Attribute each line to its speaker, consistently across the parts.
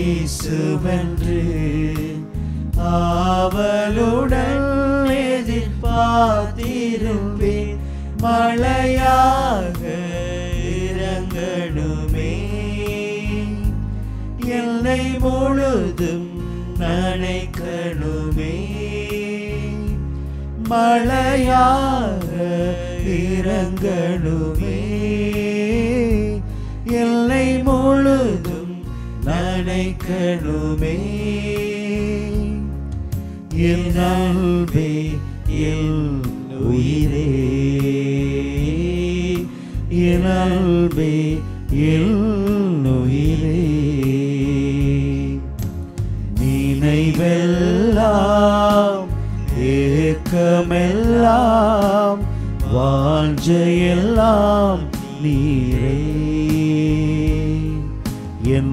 Speaker 1: வீசுவென்று ஆவலுடன் எதிர்பார்த்திருப்பேன் மழையாக இறங்கணுமே என்னை முழுதும் நனைக்கணுமே மழையாக இறங்கணுமே எல்லை முழுதும் நனைக்கணுமே என் அன்பே என் உயிரே என் அன்பே என் உயிரே நினைவெல்லாம் ஏக்கமெல்லாம் வாஞ்சையெல்லாம் நீரே என்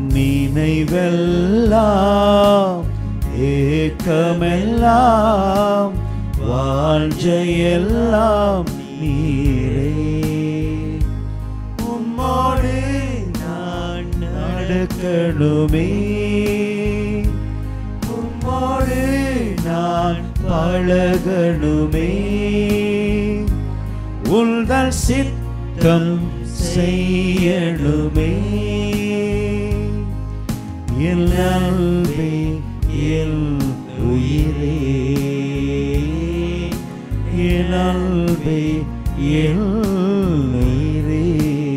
Speaker 1: நினைவெல்லாம் ஏக்கமெல்லாம் வாஞ்சையெல்லாம் நீரே உம்மோடு நான் நடக்கணுமே உம்மோடு நான் பழகணுமே உள்தல் சித்தம் செய்யணுமே என் அன்பே என் உயிரே என் அன்பே என் உயிரே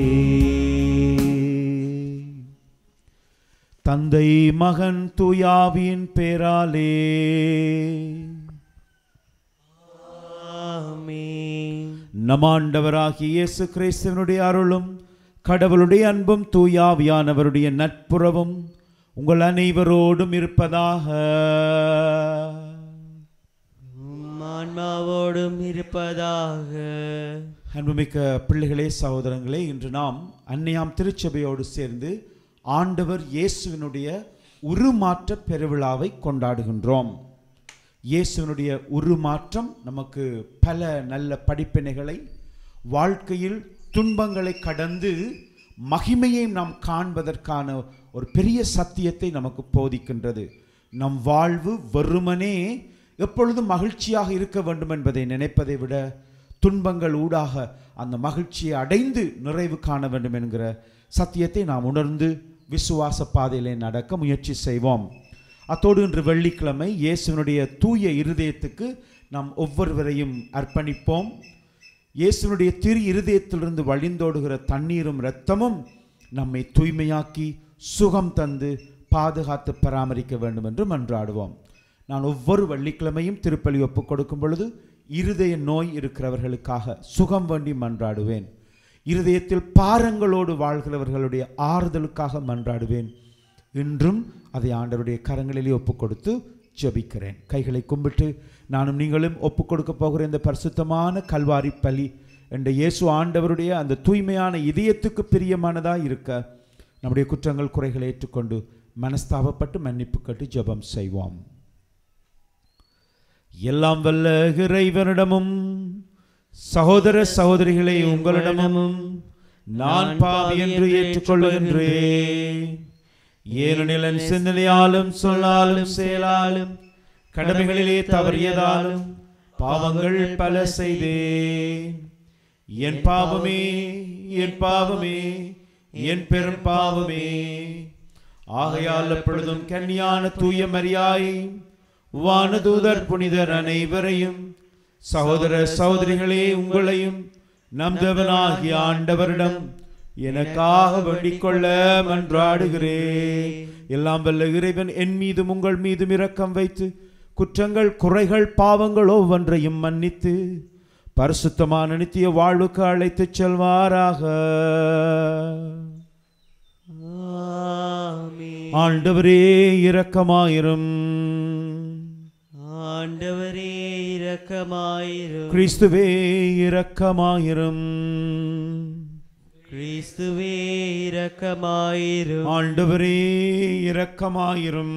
Speaker 1: தந்தை மகன் தூயாவின் பேராலே
Speaker 2: ஆமென்.
Speaker 1: நம் ஆண்டவராகிய இயேசு கிறிஸ்துவனுடைய அருளும் கடவுளுடைய அன்பும் தூயாவியானவருடைய நட்புறவும் உங்கள் அனைவரோடும் இருப்பதாக
Speaker 2: உம் ஆன்மாவோடும் இருப்பதாக
Speaker 1: அன்புமிக்க பிள்ளைகளே சகோதரங்களே இன்று நாம் அன்னையாம் திருச்சபையோடு சேர்ந்து ஆண்டவர் இயேசுவினுடைய உருமாற்ற பெருவிழாவை கொண்டாடுகின்றோம் இயேசுவினுடைய உருமாற்றம் நமக்கு பல நல்ல படிப்பினைகளை வாழ்க்கையில் துன்பங்களை கடந்து மகிமையை நாம் காண்பதற்கான ஒரு பெரிய சத்தியத்தை நமக்கு போதிக்கின்றது நம் வாழ்வு வெறுமனே எப்பொழுதும் மகிழ்ச்சியாக இருக்க வேண்டும் என்பதை நினைப்பதை விட துன்பங்கள் ஊடாக அந்த மகிழ்ச்சியை அடைந்து நிறைவு காண வேண்டும் என்கிற சத்தியத்தை நாம் உணர்ந்து விசுவாச பாதையிலே நடக்க முயற்சி செய்வோம் அத்தோடு இன்று வெள்ளிக்கிழமை இயேசுவினுடைய தூய இருதயத்துக்கு நாம் ஒவ்வொருவரையும் அர்ப்பணிப்போம் இயேசுவினுடைய திரு இருதயத்திலிருந்து வழிந்தோடுகிற தண்ணீரும் இரத்தமும் நம்மை தூய்மையாக்கி சுகம் தந்து பாதுகாத்து பராமரிக்க வேண்டும் என்று மன்றாடுவோம் நான் ஒவ்வொரு வெள்ளிக்கிழமையும் திருப்பலி ஒப்புக் கொடுக்கும் பொழுது இருதய நோய் இருக்கிறவர்களுக்காக சுகம் வேண்டி மன்றாடுவேன் இருதயத்தில் பாரங்களோடு வாழ்கிறவர்களுடைய ஆறுதலுக்காக மன்றாடுவேன் இன்றும் அதை ஆண்டவருடைய கரங்களிலே ஒப்புக் கொடுத்து ஜெபிக்கிறேன் கைகளை கும்பிட்டு நானும் நீங்களும் ஒப்புக் கொடுக்க போகிற இந்த பரிசுத்தமான கல்வாரி பலி என்ற இயேசு ஆண்டவருடைய அந்த தூய்மையான இதயத்துக்கு பிரியமானதாக இருக்க நம்முடைய குற்றங்கள் குறைகளை ஏற்றுக்கொண்டு மனஸ்தாபப்பட்டு மன்னிப்பு கட்டு ஜெபம் செய்வோம் எல்லாம் வல்ல இறைவனிடமும் சகோதர சகோதரிகளை உங்களிடமும் நான் பாவி என்று ஏற்றுக்கொள்ளுகின்றேன் ஏனெனில் என் சிந்தனையாலும் சொல்லாலும் செயலாலும் கடமைகளிலே தவறியதாலும் பாவங்கள் பல செய்தேன் என் பாவமே என் பாவமே என் பெரும் பாவமே ஆகையால் எப்பொழுதும் கன்னியான தூய மரியாயை வானதூதர் புனிதர் அனைவரையும் சகோதர சகோதரிகளே உங்களையும் நம் தேவனாகிய ஆண்டவரிடம் எனக்காக வேண்டிக் கொள்ள மன்றாடுகிறேன் எல்லாம் வல்ல இறைவன் என் மீதும் உங்கள் மீதும் இரக்கம் வைத்து குற்றங்கள் குறைகள் பாவங்கள் ஒவ்வொன்றையும் மன்னித்து பரிசுத்தமான நித்திய வாழ்வுக்கு அழைத்துச் செல்வாராக
Speaker 2: ஆமென்.
Speaker 1: ஆண்டவரே இரக்கமாயிரும்
Speaker 2: ஆண்டவரே இரக்கமாயிரும்
Speaker 1: கிறிஸ்துவே இரக்கமாயிரும்
Speaker 2: கிறிஸ்துவே இரக்கமாயிரும்
Speaker 1: ஆண்டவரே இரக்கமாயிரும்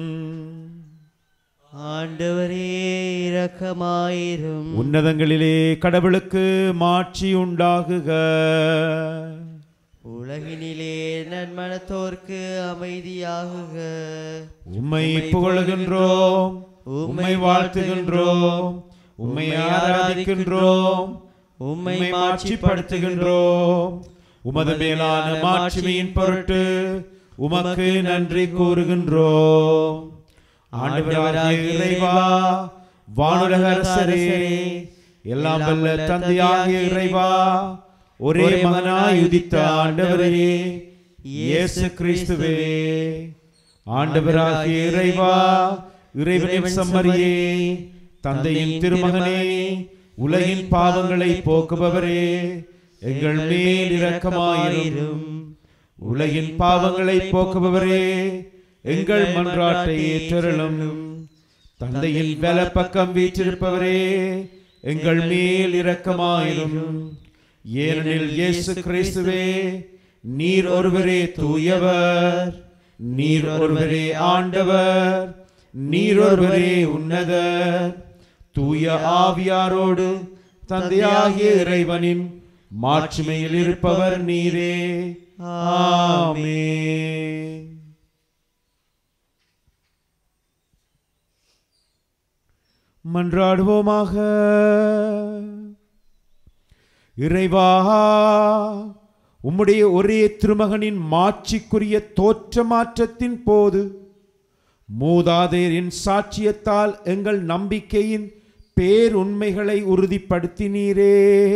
Speaker 2: ஆண்டவரே இரக்கமாயிரும்
Speaker 1: உன்னதங்களிலே கடவுளுக்கு மாட்சி உண்டாகுக
Speaker 2: உலகினிலே நன்மனத்தோர்க்கு அமைதியாகுக
Speaker 1: உம்மை புகழுகின்றோம் உம்மை வாழ்த்துகின்றோம் உம்மை ஆராதிக்கின்றோம் உம்மை மாட்சிப்படுத்துகின்றோம் உமது மேலான மாட்சிமையின் பொருட்டு உமக்கு நன்றி கூறுகின்றோம் ஆண்டவராகிய இறைவா வானுலக அரசரே எல்லாம் வல்ல தந்தையாகிய இறைவா ஒரே மகனாய் உதித்த ஆண்டவரே இயேசு கிறிஸ்துவே ஆண்டவராகிய இறைவா இறைவனின் சம்மரியே தந்தையின் திருமகனே உலகின் பாவங்களை போக்குபவரே எங்கள் மேல் இரக்கமாயிரும் உலகின் பாவங்களை போக்குபவரே எங்கள் மன்றாட்டை ஏற்றருளும் தந்தையின் வல பக்கம் வீற்றிருப்பவரே எங்கள் மேல் இரக்கமாயிரும் ஏனெனில் இயேசு கிறிஸ்துவே நீர் ஒருவரே தூயவர் நீர் ஒருவரே ஆண்டவர் நீர் ஒருவரே உன்னதர் தூய ஆவியாரோடு தந்தையாகிய இறைவனின் மாட்சிமையில் இருப்பவர் நீரே ஆமென் மன்றாடுவோமாக இறைவா உம்முடைய ஒரே திருமகனின் மாட்சிக்குரிய தோற்ற மாற்றத்தின் போது மூதாதையரின் சாட்சியத்தால் எங்கள் நம்பிக்கையின் பேருண்மைகளை உறுதிப்படுத்தினீரே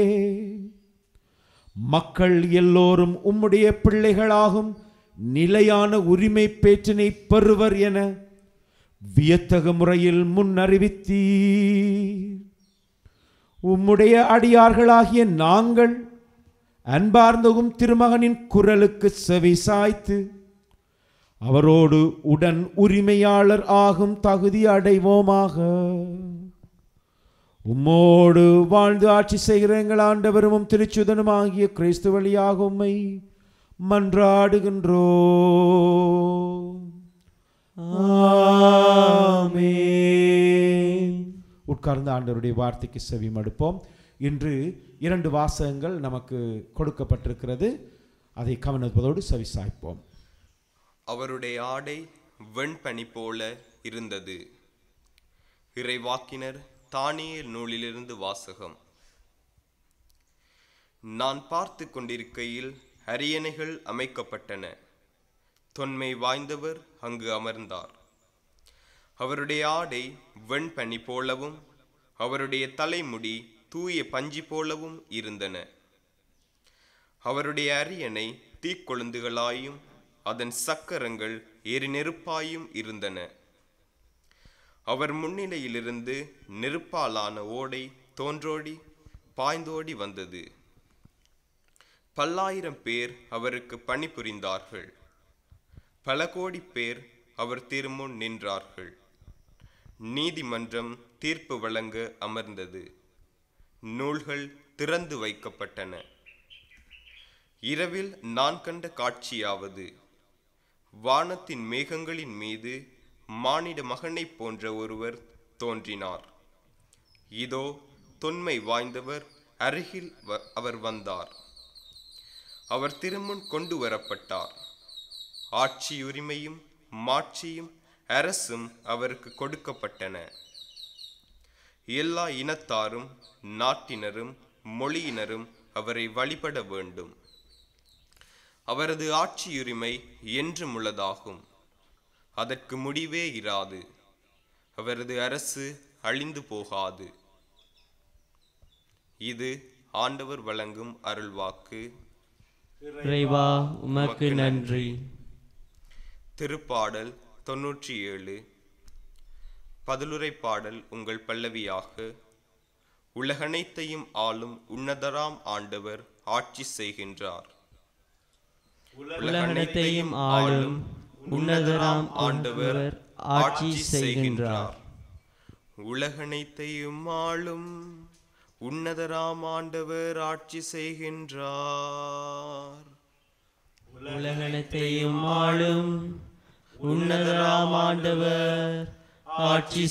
Speaker 1: மக்கள் எல்லோரும் உம்முடைய பிள்ளைகளாகும் நிலையான உரிமை பேற்றினை பெறுவர் என வியத்தக முறையில் முன்னறிவித்தீர் உம்முடைய அடியார்களாகிய நாங்கள் அன்பார்ந்தகும் திருமகனின் குரலுக்கு செவி சாய்த்து அவரோடு உடன் உரிமையாளர் ஆகும் தகுதி அடைவோமாக உம்மோடு வாழ்ந்து ஆட்சி செய்கிற எங்கள் ஆண்டவரும் திருச்சுதனும் ஆகிய கிறிஸ்து வழியாக உம்மை மன்றாடுகின்றோ ஆமென். உட்கார்ந்து ஆண்டவருடைய வார்த்தைக்கு செவி மடுப்போம் இன்று இரண்டு வாசகங்கள் நமக்கு கொடுக்கப்பட்டிருக்கிறது அதை கவனிப்பதோடு செவி சாய்ப்போம்
Speaker 3: அவருடைய ஆடை வெண்பனி போல இருந்தது இறைவாக்கினர் தானியேல் நூலிலிருந்து வாசகம் நான் பார்த்து கொண்டிருக்கையில் அரியணைகள் அமைக்கப்பட்டன தொன்மை வாய்ந்தவர் அங்கு அமர்ந்தார் அவருடைய ஆடை வெண்பனி போலவும் அவருடைய தலைமுடி தூய பஞ்சு போலவும் இருந்தன அவருடைய அரியணை தீக்கொழுந்துகளாயும் அதன் சக்கரங்கள் எரிநெருப்பாயும் இருந்தன அவர் முன்னிலையிலிருந்து நெருப்பாலான ஓடை தோன்றோடி பாய்ந்தோடி வந்தது பல்லாயிரம் பேர் அவருக்கு பணிபுரிந்தார்கள் பல கோடி பேர் அவர் திருமுன் நின்றார்கள் நீதிமன்றம் தீர்ப்பு வழங்க அமர்ந்தது நூல்கள் திறந்து வைக்கப்பட்டன இரவில் நான் கண்ட காட்சியாவது வானத்தின் மேகங்களின் மீது மானிட மகனைப் போன்ற ஒருவர் தோன்றினார் இதோ தொன்மை வாய்ந்தவர் அருகில் வ- அவர் வந்தார் அவர் திருமுன் கொண்டு வரப்பட்டார் ஆட்சியுரிமையும் மாட்சியும் அரசும் அவருக்கு கொடுக்கப்பட்டன எல்லா இனத்தாரும் நாட்டினரும் மொழியினரும் அவரை வழிபட வேண்டும் அவரது ஆட்சியுரிமை என்றும் உள்ளதாகும் அதற்கு முடிவே இராது அவரது அரசு அழிந்து போகாது இது ஆண்டவர் வழங்கும் அருள்வாக்கு
Speaker 2: இறைவா உமக்கு நன்றி
Speaker 3: திருப்பாடல் தொன்னூற்றி ஏழு பதிலுரை பாடல் உங்கள் பல்லவியாக உலகனைத்தையும் ஆளும் உன்னதராம் ஆண்டவர் ஆட்சி செய்கின்றார்
Speaker 2: உலகனைத்தையும் ஆளும் உன்னதராம் ஆண்டவர் ஆட்சி செய்கின்றார்
Speaker 3: உலகனைத்தையும் ஆளும் உன்னதராம் ஆண்டவர் ஆட்சி செய்கின்றார்
Speaker 2: உலகனைத்தையும் ஆளும் உன்னதராம் ஆண்டவர் ஆட்சி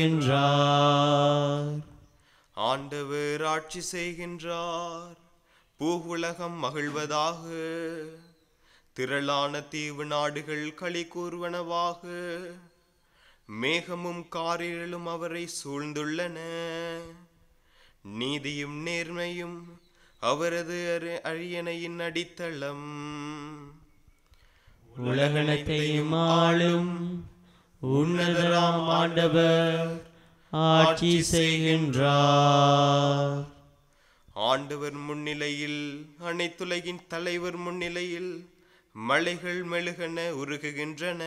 Speaker 2: செய்கின்றார்
Speaker 3: ஆண்டவர் ஆட்சி செய்கின்றார் பூவுலகம் மகிழ்வதாக திரளான தீவு நாடுகள் களி கூறுவனவாக மேகமும் காரிலும் அவரை சூழ்ந்துள்ளன நீதியும் நேர்மையும் அவரது அரி- அரியணையின் அடித்தளம்
Speaker 2: உலகனைத்தையும் ஆளும் உன்னதராம் ஆண்டவர் ஆட்சி செய்கின்றார்
Speaker 3: ஆண்டவர் முன்னிலையில் அனைத்துலகின் தலைவர் முன்னிலையில் மலைகள் மெழுகென உருகுகின்றன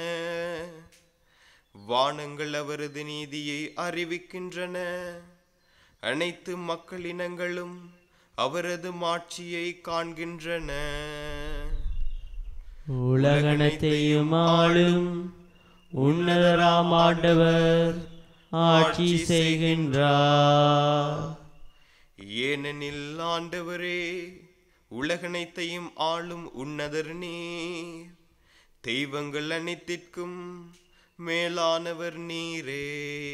Speaker 3: வானங்கள் அவரது நீதியை அறிவிக்கின்றன அனைத்து மக்களினங்களும் அவரது மாட்சியை காண்கின்றன
Speaker 2: உலகனைத்தையும் ஆளும் உன்னதராம் ஆண்டவர் ஆட்சி செய்கின்றார்
Speaker 3: ஏனெனில் ஆண்டவரே உலகனைத்தையும் ஆளும் உன்னதர் நீர் தெய்வங்கள் அனைத்திற்கும் மேலானவர் நீரே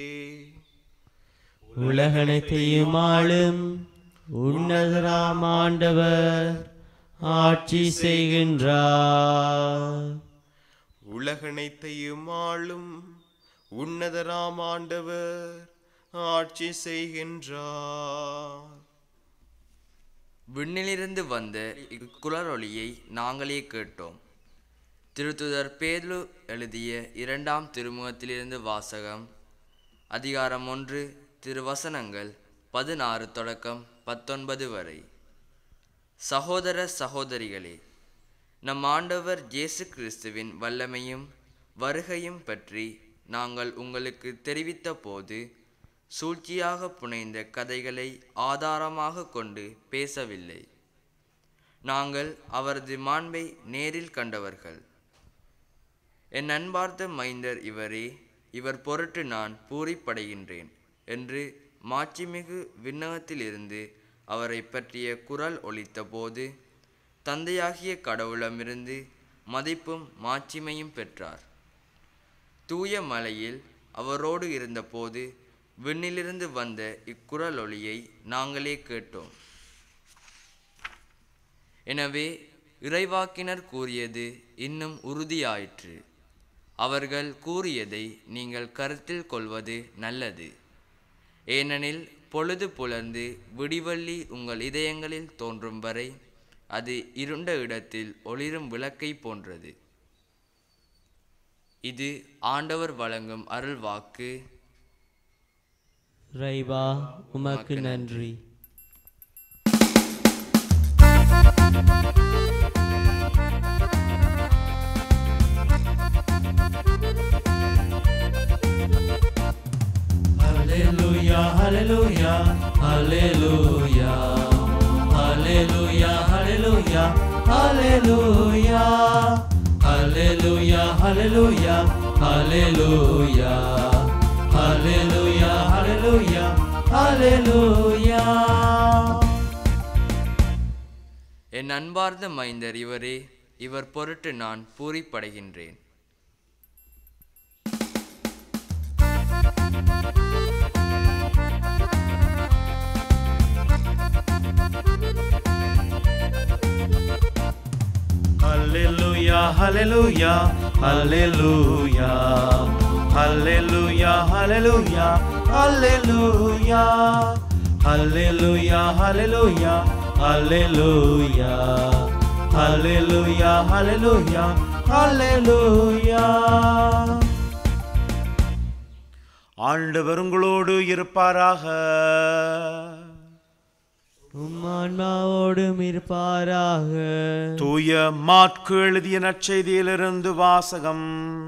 Speaker 2: உலகனைத்தையும் ஆளும் உன்னதராம் ஆண்டவர் ஆட்சி செய்கின்றார்
Speaker 3: உலகனைத்தையும் ஆளும் உன்னதராம் ஆண்டவர் ஆட்சி செய்கின்றார்
Speaker 4: விண்ணிலிருந்து வந்த இக்குளரொலியை நாங்களே கேட்டோம் திருத்துதர் பேதுரு எழுதிய இரண்டாம் திருமுகத்திலிருந்து வாசகம் அதிகாரம் ஒன்று திருவசனங்கள் பதினாறு தொடக்கம் பத்தொன்பது வரை சகோதர சகோதரிகளே நம் ஆண்டவர் இயேசு கிறிஸ்துவின் வல்லமையும் வருகையும் பற்றி நாங்கள் உங்களுக்கு தெரிவித்த போது சூழ்ச்சியாக புனைந்த கதைகளை ஆதாரமாக கொண்டு பேசவில்லை நாங்கள் அவரது மாண்பை நேரில் கண்டவர்கள் என் அன்பார்ந்த மைந்தர் இவரே இவர் பொருட்டு நான் பூரிப்படைகின்றேன் என்று மாட்சிமிகு விண்ணகத்திலிருந்து அவரை பற்றிய குரல் ஒலித்தபோது தந்தையாகிய கடவுளமிருந்து மதிப்பும் மாட்சிமையும் பெற்றார் தூய மலையில் அவரோடு இருந்தபோது விண்ணிலிருந்து வந்த இக்குரலொலியை நாங்களே கேட்டோம் எனவே இறைவாக்கினர் கூறியது இன்னும் உறுதியாயிற்று அவர்கள் கூறியதை நீங்கள் கருத்தில் கொள்வது நல்லது ஏனெனில் பொழுது புலர்ந்து விடிவள்ளி உங்கள் இதயங்களில் தோன்றும் வரை அது இருண்ட இடத்தில் ஒளிரும் விளக்கை போன்றது இது ஆண்டவர் வழங்கும் அருள் வாக்கு
Speaker 2: ரைவா உமக்கு நன்றி Hallelujah, hallelujah, hallelujah, hallelujah, hallelujah, hallelujah, hallelujah, hallelujah, hallelujah, hallelujah, hallelujah, hallelujah.
Speaker 4: என் அன்பார்ந்த மைந்தர் இவரே இவர் பொருட்டு நான் பூரிப்படைகின்றேன்
Speaker 1: Hallelujah, hallelujah, hallelujah. Hallelujah, hallelujah, hallelujah. Hallelujah, hallelujah, hallelujah. Hallelujah, hallelujah, hallelujah. ஆண்டவர் உங்களோடு இருப்பாராக
Speaker 2: உம்மான்மாவோடும் இருப்பாராக
Speaker 1: தூய மாற்கு எழுதிய நற்செய்தியிலிருந்து வாசகம்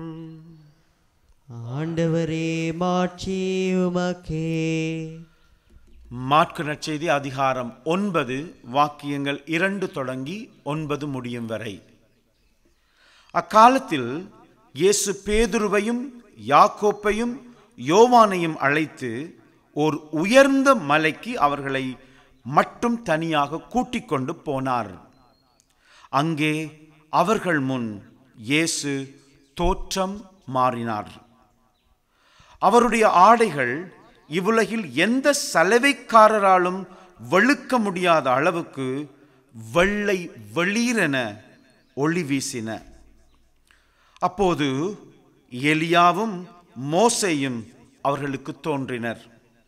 Speaker 2: ஆண்டவரே மாட்சி உமக்கே
Speaker 1: மாற்கு நற்செய்தி அதிகாரம் ஒன்பது வாக்கியங்கள் இரண்டு தொடங்கி ஒன்பது முடியும் வரை அக்காலத்தில் இயேசு பேதுருவையும் யாக்கோப்பையும் யோவானையும் அழைத்து ஓர் உயர்ந்த மலைக்கு அவர்களை மட்டும் தனியாக கூட்டிக் கொண்டு போனார் அங்கே அவர்கள் முன் இயேசு தோற்றம் மாறினார் அவருடைய ஆடைகள் இவ்வுலகில் எந்த சலவைக்காரராலும் வெளுக்க முடியாத அளவுக்கு வெள்ளை வெளிரென ஒளி வீசின அப்போது எலியாவும் மோசேயும் அவர்களுக்கு தோன்றினர்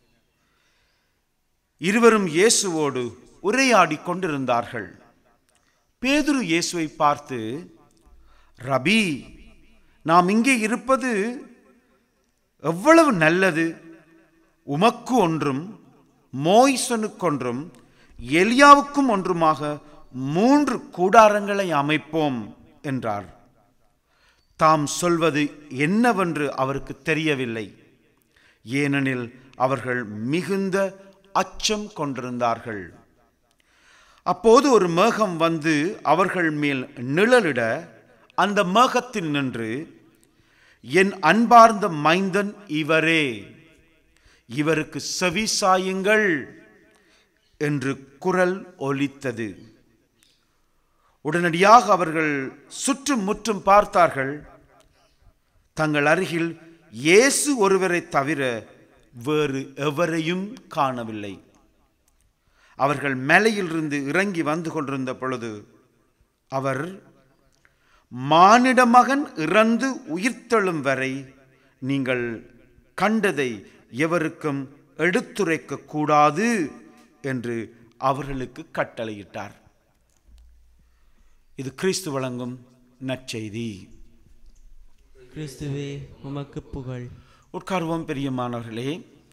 Speaker 1: இருவரும் இயேசுவோடு உரையாடி கொண்டிருந்தார்கள் பேதுரு இயேசுவை பார்த்து ரபி நாம் இங்கே இருப்பது எவ்வளவு நல்லது உமக்கு ஒன்றும் மோய்சனுக்கொன்றும் எலியாவுக்கும் ஒன்றுமாக மூன்று கூடாரங்களை அமைப்போம் என்றார் தாம் சொல்வது என்னவென்று அவருக்கு தெரியவில்லை ஏனெனில் அவர்கள் மிகுந்த அச்சம் கொண்டிருந்தார்கள் அப்போது ஒரு மேகம் வந்து அவர்கள் மேல் நிழலிட அந்த மேகத்தில் நின்று என் அன்பார்ந்த மைந்தன் இவரே இவருக்கு செவி சாயுங்கள் என்று குரல் ஒலித்தது உடனடியாக அவர்கள் சுற்றும் முற்றும் பார்த்தார்கள் தங்கள் அருகில் இயேசு ஒருவரை தவிர வேறு எவரையும் காணவில்லை அவர்கள் மலையிலிருந்து இறங்கி வந்து கொண்டிருந்த பொழுது அவர் மானிட மகன் இறந்து உயிர்த்தெழும் வரை நீங்கள் கண்டதை எவருக்கும் எடுத்துரைக்க கூடாது என்று அவர்களுக்கு கட்டளையிட்டார் இது கிறிஸ்து வழங்கும் நற்செய்தி
Speaker 2: கிறிஸ்துவே உமக்கு புகழ்
Speaker 1: உட்கார்வோம் பெரியமானவர்களே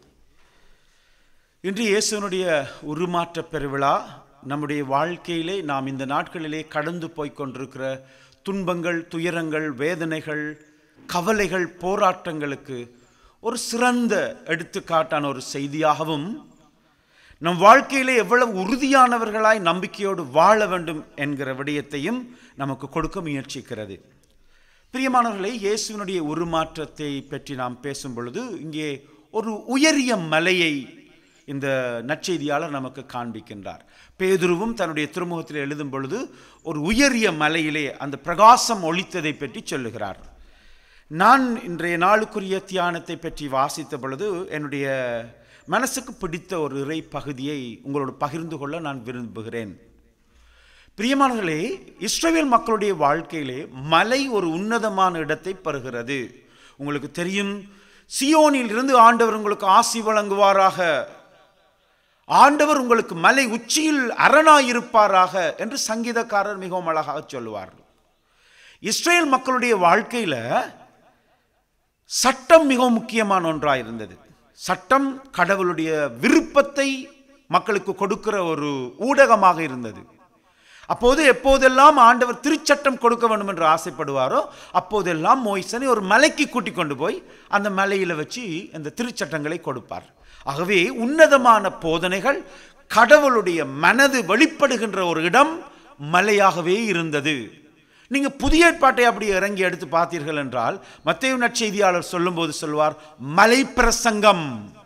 Speaker 1: இன்று இயேசுவனுடைய உருமாற்ற பெருவிழா நம்முடைய வாழ்க்கையிலே நாம் இந்த நாட்களிலே கடந்து போய்க் கொண்டிருக்கிற துன்பங்கள் துயரங்கள் வேதனைகள் கவலைகள் போராட்டங்களுக்கு ஒரு சிறந்த எடுத்துக்காட்டான ஒரு செய்தியாகவும் நம் வாழ்க்கையிலே எவ்வளவு உறுதியானவர்களாய் நம்பிக்கையோடு வாழ வேண்டும் என்கிற விடயத்தையும் நமக்கு கொடுக்க முயற்சிக்கிறது பிரியமானவர்களே இயேசுவினுடைய உருமாற்றத்தை பற்றி நாம் பேசும் பொழுது இங்கே ஒரு உயரிய மலையை இந்த நற்செய்தியாளர் நமக்கு காண்பிக்கின்றார் பேதுருவும் தன்னுடைய திருமுகத்தில் எழுதும் பொழுது ஒரு உயரிய மலையிலே அந்த பிரகாசம் ஒளித்ததை பற்றி சொல்லுகிறார் நான் இன்றைய நாளுக்குரிய தியானத்தை பற்றி வாசித்த பொழுது என்னுடைய மனசுக்கு பிடித்த ஒரு இறை பகுதியை உங்களோடு பகிர்ந்து கொள்ள நான் விரும்புகிறேன் பிரியமானவர்களே இஸ்ரவேல் மக்களுடைய வாழ்க்கையிலே மலை ஒரு உன்னதமான இடத்தை பெறுகிறது உங்களுக்கு தெரியும் சியோனில் இருந்து ஆண்டவர் உங்களுக்கு ஆசி வழங்குவாராக ஆண்டவர் உங்களுக்கு மலை உச்சியில் அரணாயிருப்பாராக என்று சங்கீதக்காரர் மிகவும் அழகாக சொல்லுவார் இஸ்ரேல் மக்களுடைய வாழ்க்கையில சட்டம் மிகவும் முக்கியமான ஒன்றாக இருந்தது சட்டம் கடவுளுடைய விருப்பத்தை மக்களுக்கு கொடுக்கிற ஒரு ஊடகமாக இருந்தது அப்போது எப்போதெல்லாம் ஆண்டவர் திருச்சட்டம் கொடுக்க வேண்டும் என்று ஆசைப்படுவாரோ அப்போதெல்லாம் மோய்சனை ஒரு மலைக்கு கூட்டிக் கொண்டு போய் அந்த மலையில வச்சு அந்த திருச்சட்டங்களை கொடுப்பார் ஆகவே உன்னதமான போதனைகள் கடவுளுடைய மனது வெளிப்படுகின்ற ஒரு இடம் மலையாகவே இருந்தது நீங்க புதிய ஏற்பாட்டை அப்படி இறங்கி எடுத்து பார்த்தீர்கள் என்றால் மத்தேயு நற்செய்தியாளர் சொல்லும்போது சொல்வார் மலை பிரசங்கம்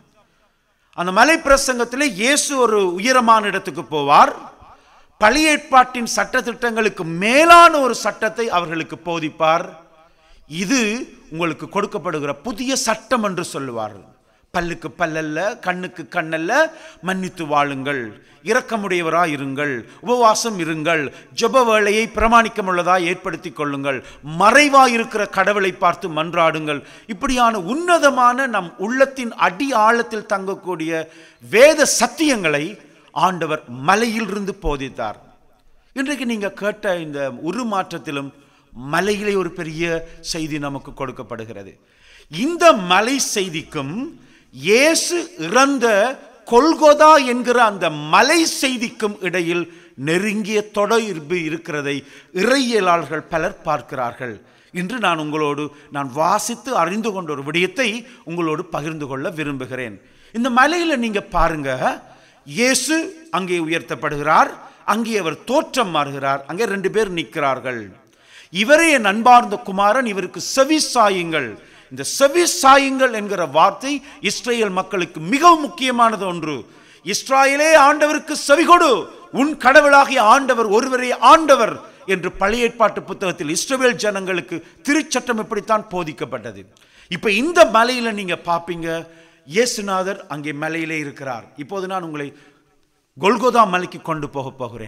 Speaker 1: அந்த மலை பிரசங்கத்தில் இயேசு ஒரு உயரமான இடத்துக்கு போவார் பழைய ஏற்பாட்டின் சட்டத்திட்டங்களுக்கு மேலான ஒரு சட்டத்தை அவர்களுக்கு போதிப்பார் இது உங்களுக்கு கொடுக்கப்படுகிற புதிய சட்டம் என்று சொல்லுவார் பல்லுக்கு பல்லல்ல கண்ணுக்கு கண்ணல்ல மன்னித்து வாழுங்கள் இரக்கமுடையவராய் இருங்கள் உபவாசம் இருங்கள் ஜெப வேளையை பிரமாணிக்கமுள்ளதாய் ஏற்படுத்தி கொள்ளுங்கள் மறைவாய் இருக்கிற கடவுளை பார்த்து மன்றாடுங்கள் இப்படியான உன்னதமான நம் உள்ளத்தின் அடி ஆழத்தில் தங்கக்கூடிய வேத சத்தியங்களை ஆண்டவர் மலையிலிருந்து போதித்தார் இன்றைக்கு நீங்க கேட்ட இந்த உருமாற்றத்திலும் மலையிலே ஒரு பெரிய செய்தி நமக்கு கொடுக்கப்படுகிறது இந்த மலை செய்திக்கும் இயேசு இறந்த கொல்கொதா என்கிற அந்த மலை செய்திக்கும் இடையில் நெருங்கிய தொடர்பு இருக்கிறதை இறையியலாளர்கள் பலர் பார்க்கிறார்கள் இன்று நான் உங்களோடு நான் வாசித்து அறிந்து கொண்ட ஒரு விடயத்தை உங்களோடு பகிர்ந்து கொள்ள விரும்புகிறேன் இந்த மலையில நீங்க பாருங்க இயேசு அங்கே உயர்த்தப்படுகிறார் அங்கே அவர் தோற்றம் மாறுகிறார் அங்கே ரெண்டு பேர் நிற்கிறார்கள் இவரே என் அன்பார்ந்த குமாரன் இவருக்கு செவி சாயுங்கள் இந்த செவி சாயுங்கள் என்கிற வார்த்தை இஸ்ரேல் மக்களுக்கு மிகவும் முக்கியமானது ஒன்று இஸ்ராயலே ஆண்டவருக்கு செவி கொடு உன் கடவுளாகிய ஆண்டவர் ஒருவரே ஆண்டவர் என்று பழைய ஏற்பாட்டு புத்தகத்தில் இஸ்ரவேல் ஜனங்களுக்கு திருச்சட்டம் இப்படித்தான் போதிக்கப்பட்டது இப்ப இந்த மலையில நீங்க பாப்பீங்க இயேசுநாதர் அங்கே மலையிலே இருக்கிறார் இப்போது நான் உங்களை கொல்கோதா மலைக்கு கொண்டு போக போகிறேன்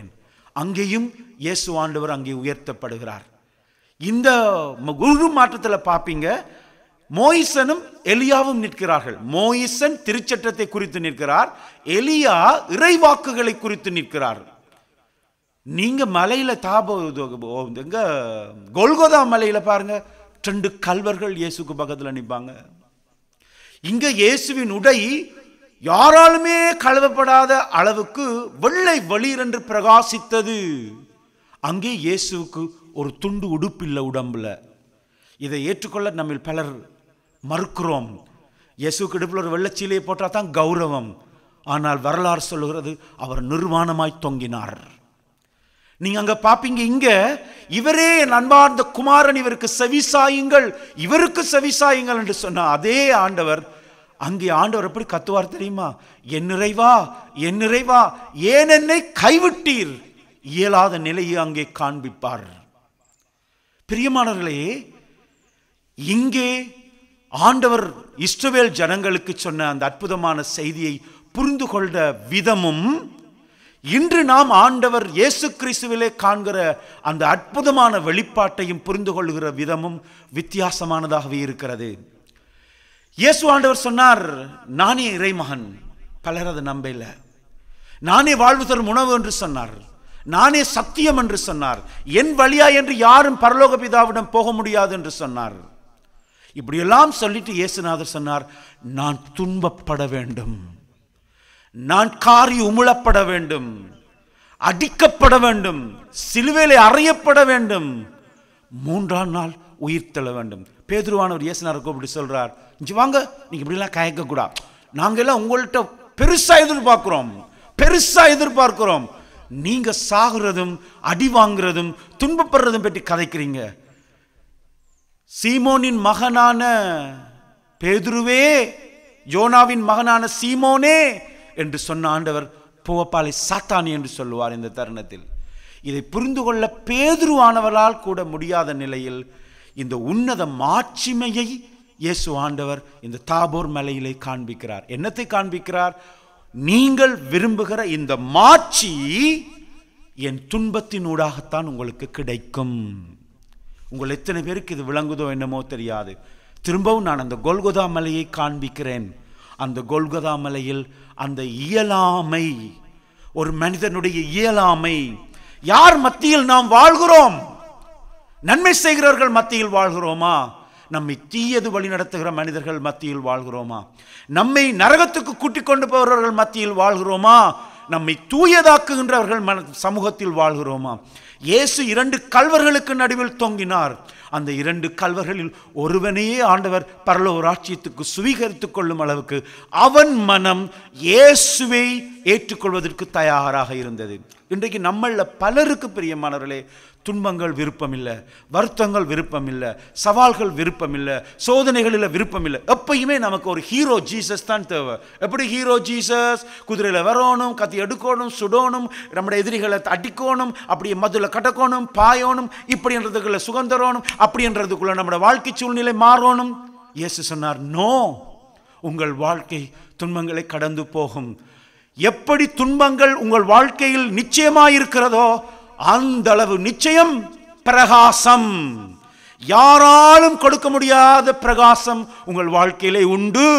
Speaker 1: அங்கேயும் இயேசு ஆண்டவர் அங்கே உயர்த்தப்படுகிறார் இந்த ம- குரு மாற்றத்தில் பார்ப்பீங்க மோயிசனும் எலியாவும் நிற்கிறார்கள் மோயிசன் திருச்சட்டத்தை குறித்து நிற்கிறார் எலியா இறைவாக்குகளை குறித்து நிற்கிறார் நீங்க மலையில தாப எங்க கொல்கோதா மலையில பாருங்க ரெண்டு கல்வர்கள் இயேசுக்கு பக்கத்துல நிற்பாங்க இங்க இயேசுவின் உடை யாராலுமே கழுவப்படாத அளவுக்கு வெள்ளை வெளிர் என்று பிரகாசித்தது அங்கே இயேசுவுக்கு ஒரு துண்டு உடுப்பில்லை உடம்புல இதை ஏற்றுக்கொள்ள நம்மில் பலர் மறுக்கிறோம் இயேசுக்கு இடுப்பில் ஒரு வெள்ளச்சீலையை போட்டால் தான் கௌரவம் ஆனால் வரலாறு சொல்லுகிறது அவர் நிர்வாணமாய் தொங்கினார் நீங்க அங்க பாப்பீங்க இங்க இவரே என் அன்பார்ந்த குமாரன் இவருக்கு செவிசாயுங்கள் இவருக்கு செவிசாயுங்கள் என்று சொன்ன அதே ஆண்டவர் அங்கே ஆண்டவர் எப்படி கத்துவார் தெரியுமா என் நிறைவா என் நிறைவா ஏன் என்னை கைவிட்டீர் இயலாத நிலையை அங்கே காண்பிப்பார் பிரியமானவர்களே இங்கே ஆண்டவர் இஸ்ரவேல் ஜனங்களுக்கு சொன்ன அந்த அற்புதமான செய்தியை புரிந்து கொண்ட விதமும் இன்று நாம் ஆண்டவர் இயேசு கிறிஸ்துவிலே காண்கிற அந்த அற்புதமான வெளிப்பாட்டையும் புரிந்து கொள்கிற விதமும் வித்தியாசமானதாகவே இருக்கிறது இயேசு ஆண்டவர் சொன்னார் நானே இறைமகன் பலர் அதை நம்பல நானே வாழ்வு தரும் உணவு என்று சொன்னார் நானே சத்தியம் என்று சொன்னார் என் வழியா என்று யாரும் பரலோக பிதாவிடம் போக முடியாது என்று சொன்னார் இப்படியெல்லாம் சொல்லிட்டு இயேசுநாதர் சொன்னார் நான் துன்பப்பட வேண்டும் நான் காரி உமிழப்பட வேண்டும் அடிக்கப்பட வேண்டும் சிலுவையிலே அறையப்பட வேண்டும் மூன்றாம் நாள் உயிர் தெள்ள வேண்டும் பேதுருவானவர் இயேசுனார் கூப்பிட்டு சொல்றார் இங்க வாங்க நீங்க இப்படிலாம் கயக்க கூடாது நாங்க எல்லாம் உங்கள்கிட்ட பெருசா எதிர்பார்க்கிறோம் பெருசா எதிர்பார்க்கிறோம் நீங்க சாகுறதும் அடி வாங்குறதும் துன்பப்படுறதும் பற்றி கதைக்கிறீங்க சீமோனின் மகனான பேதுருவே யோனாவின் மகனான சீமோனே என்று சொன்ன ஆண்டவர் புவப்பாலை சாத்தானி என்று சொல்லுவார் இந்த தருணத்தில் இதை புரிந்து கொள்ள பேதுருவானவரால் கூட முடியாத நிலையில் இந்த உன்னத மாட்சிமையை இயேசு ஆண்டவர் இந்த தாபோர் மலையிலே காண்பிக்கிறார் என்னத்தை காண்பிக்கிறார் நீங்கள் விரும்புகிற இந்த மாட்சி என் துன்பத்தினூடாகத்தான் உங்களுக்கு கிடைக்கும் உங்கள் எத்தனை பேருக்கு இது விளங்குதோ என்னமோ தெரியாது திரும்பவும் நான் அந்த கொல்கொதா மலையை காண்பிக்கிறேன் அந்த கொல்கொதா மலையில் அந்த இயலாமை ஒரு மனிதனுடைய இயலாமை யார் மத்தியில் நாம் வாழ்கிறோம் நன்மை செய்கிறவர்கள் மத்தியில் வாழ்கிறோமா நம்மை தீயது வழி நடத்துகிற மனிதர்கள் மத்தியில் வாழ்கிறோமா நம்மை நரகத்துக்கு கூட்டிக் கொண்டு போகிறவர்கள் மத்தியில் வாழ்கிறோமா நம்மை தூயதாக்குகின்றவர்கள் மன சமூகத்தில் வாழ்கிறோமா இயேசு இரண்டு கல்வர்களுக்கு நடுவில் தொங்கினார் அந்த இரண்டு கல்வர்களில் ஒருவனையே ஆண்டவர் பரலோக ராட்சியத்துக்கு சுவீகரித்துக் கொள்ளும் அளவுக்கு அவன் மனம் இயேசுவை ஏற்றுக்கொள்வதற்கு தயாராக இருந்தது இன்றைக்கு நம்மள பலருக்கு பிரியமானவர்களே துன்பங்கள் விருப்பம் இல்லை வருத்தங்கள் விருப்பம் இல்லை சவால்கள் விருப்பம் இல்லை சோதனைகளில் விருப்பம் இல்லை எப்பயுமே நமக்கு ஒரு ஹீரோ ஜீசஸ் தான் தேவை எப்படி ஹீரோ ஜீசஸ் குதிரையில் வரணும் கத்தி எடுக்கணும் சுடணும் நம்முடைய எதிரிகளை அடிக்கணும் அப்படியே மதுல கடக்கணும் பாயணும் இப்படின்றதுக்குள்ள சுகந்தரணும் அப்படின்றதுக்குள்ள நம்முடைய வாழ்க்கை சூழ்நிலை மாறணும் இயேசு சொன்னார் நோ உங்கள் வாழ்க்கை துன்பங்களை கடந்து போகும் எப்படி துன்பங்கள் உங்கள் வாழ்க்கையில் நிச்சயமாயிருக்கிறதோ அந்த அளவு நிச்சயம் பிரகாசம் யாராலும் கொடுக்க முடியாத பிரகாசம் உங்கள் வாழ்க்கையிலே உண்டு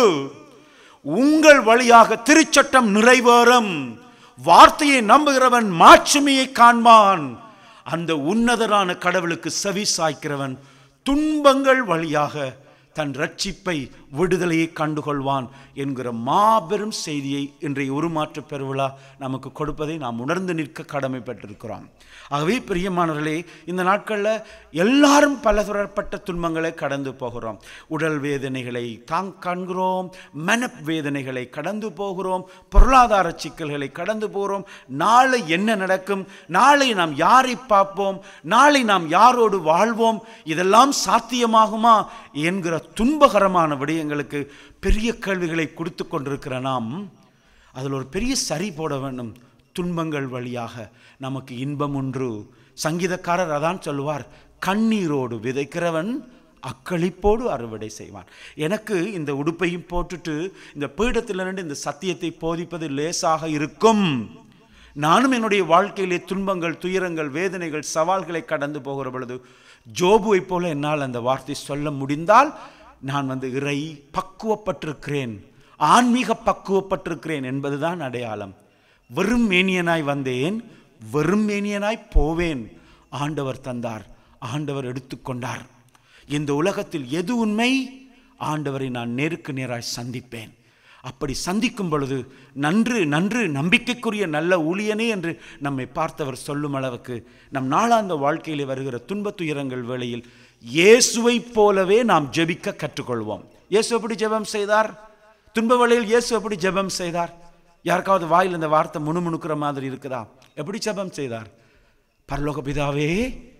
Speaker 1: உங்கள் வழியாக திருச்சட்டம் நிறைவேறும் வார்த்தையை நம்புகிறவன் மாட்சிமையை காண்பான் அந்த உன்னதரான கடவுளுக்கு செவி சாய்க்கிறவன் துன்பங்கள் வழியாக தன் ரட்சிப்பை விடுதலையை கண்டுகொள்வான் என்கிற மாபெரும் செய்தியை இன்றைய உருமாற்ற பெருவிழா நமக்கு கொடுப்பதை நாம் உணர்ந்து நிற்க கடமைப்பட்டிருக்கிறோம் ஆகவே பிரியமானவர்களே இந்த நாட்களில் எல்லாரும் பலதரப்பட்ட துன்பங்களை கடந்து போகிறோம் உடல் வேதனைகளை தாங் காண்கிறோம் மன வேதனைகளை கடந்து போகிறோம் பொருளாதார சிக்கல்களை கடந்து போகிறோம் நாளை என்ன நடக்கும் நாளை நாம் யாரை பார்ப்போம் நாளை நாம் யாரோடு வாழ்வோம் இதெல்லாம் சாத்தியமாகுமா என்கிற துன்பகரமான விடயங்களுக்கு பெரிய கேள்விகளை கொடுத்து கொண்டிருக்கிற நாம் அதில் ஒரு பெரிய சரி போட வேண்டும் துன்பங்கள் வழியாக நமக்கு இன்பம் ஒன்று சங்கீதக்காரர் அதான் சொல்லுவார் கண்ணீரோடு விதைக்கிறவன் அக்களிப்போடு அறுவடை செய்வான் எனக்கு இந்த உடுப்பையும் போட்டுட்டு இந்த பீடத்திலிருந்து இந்த சத்தியத்தை போதிப்பது லேசாக இருக்கும் நானும் என்னுடைய வாழ்க்கையிலே துன்பங்கள் துயரங்கள் வேதனைகள் சவால்களை கடந்து போகிற பொழுது ஜோபுவைப் போல என்னால் அந்த வார்த்தை சொல்ல முடிந்தால் நான் வந்து இறை பக்குவப்பட்டிருக்கிறேன் ஆன்மீக பக்குவப்பட்டிருக்கிறேன் என்பதுதான் அடையாளம் வெறும் மேனியனாய் வந்தேன் வெறும் மேனியனாய் போவேன் ஆண்டவர் தந்தார் ஆண்டவர் எடுத்துக்கொண்டார் இந்த உலகத்தில் எது உண்மை ஆண்டவரை நான் நேருக்கு நேராய் சந்திப்பேன் அப்படி சந்திக்கும் பொழுது நன்று நன்று நம்பிக்கைக்குரிய நல்ல ஊழியனே என்று நம்மை பார்த்தவர் சொல்லும் அளவுக்கு நம் நாளாந்த வாழ்க்கையிலே வருகிற துன்பத் துயரங்கள் வேளையில் இயேசுவைப் போலவே நாம் ஜெபிக்க கற்றுக்கொள்வோம் இயேசு எப்படி ஜெபம் செய்தார் துன்ப வேளையில் இயேசு எப்படி ஜெபம் செய்தார் யாருக்காவது வாயில் இந்த வார்த்தை முணுமுணுக்கிற மாதிரி இருக்குதா எப்படி ஜெபம் செய்தார் பரலோக பிதாவே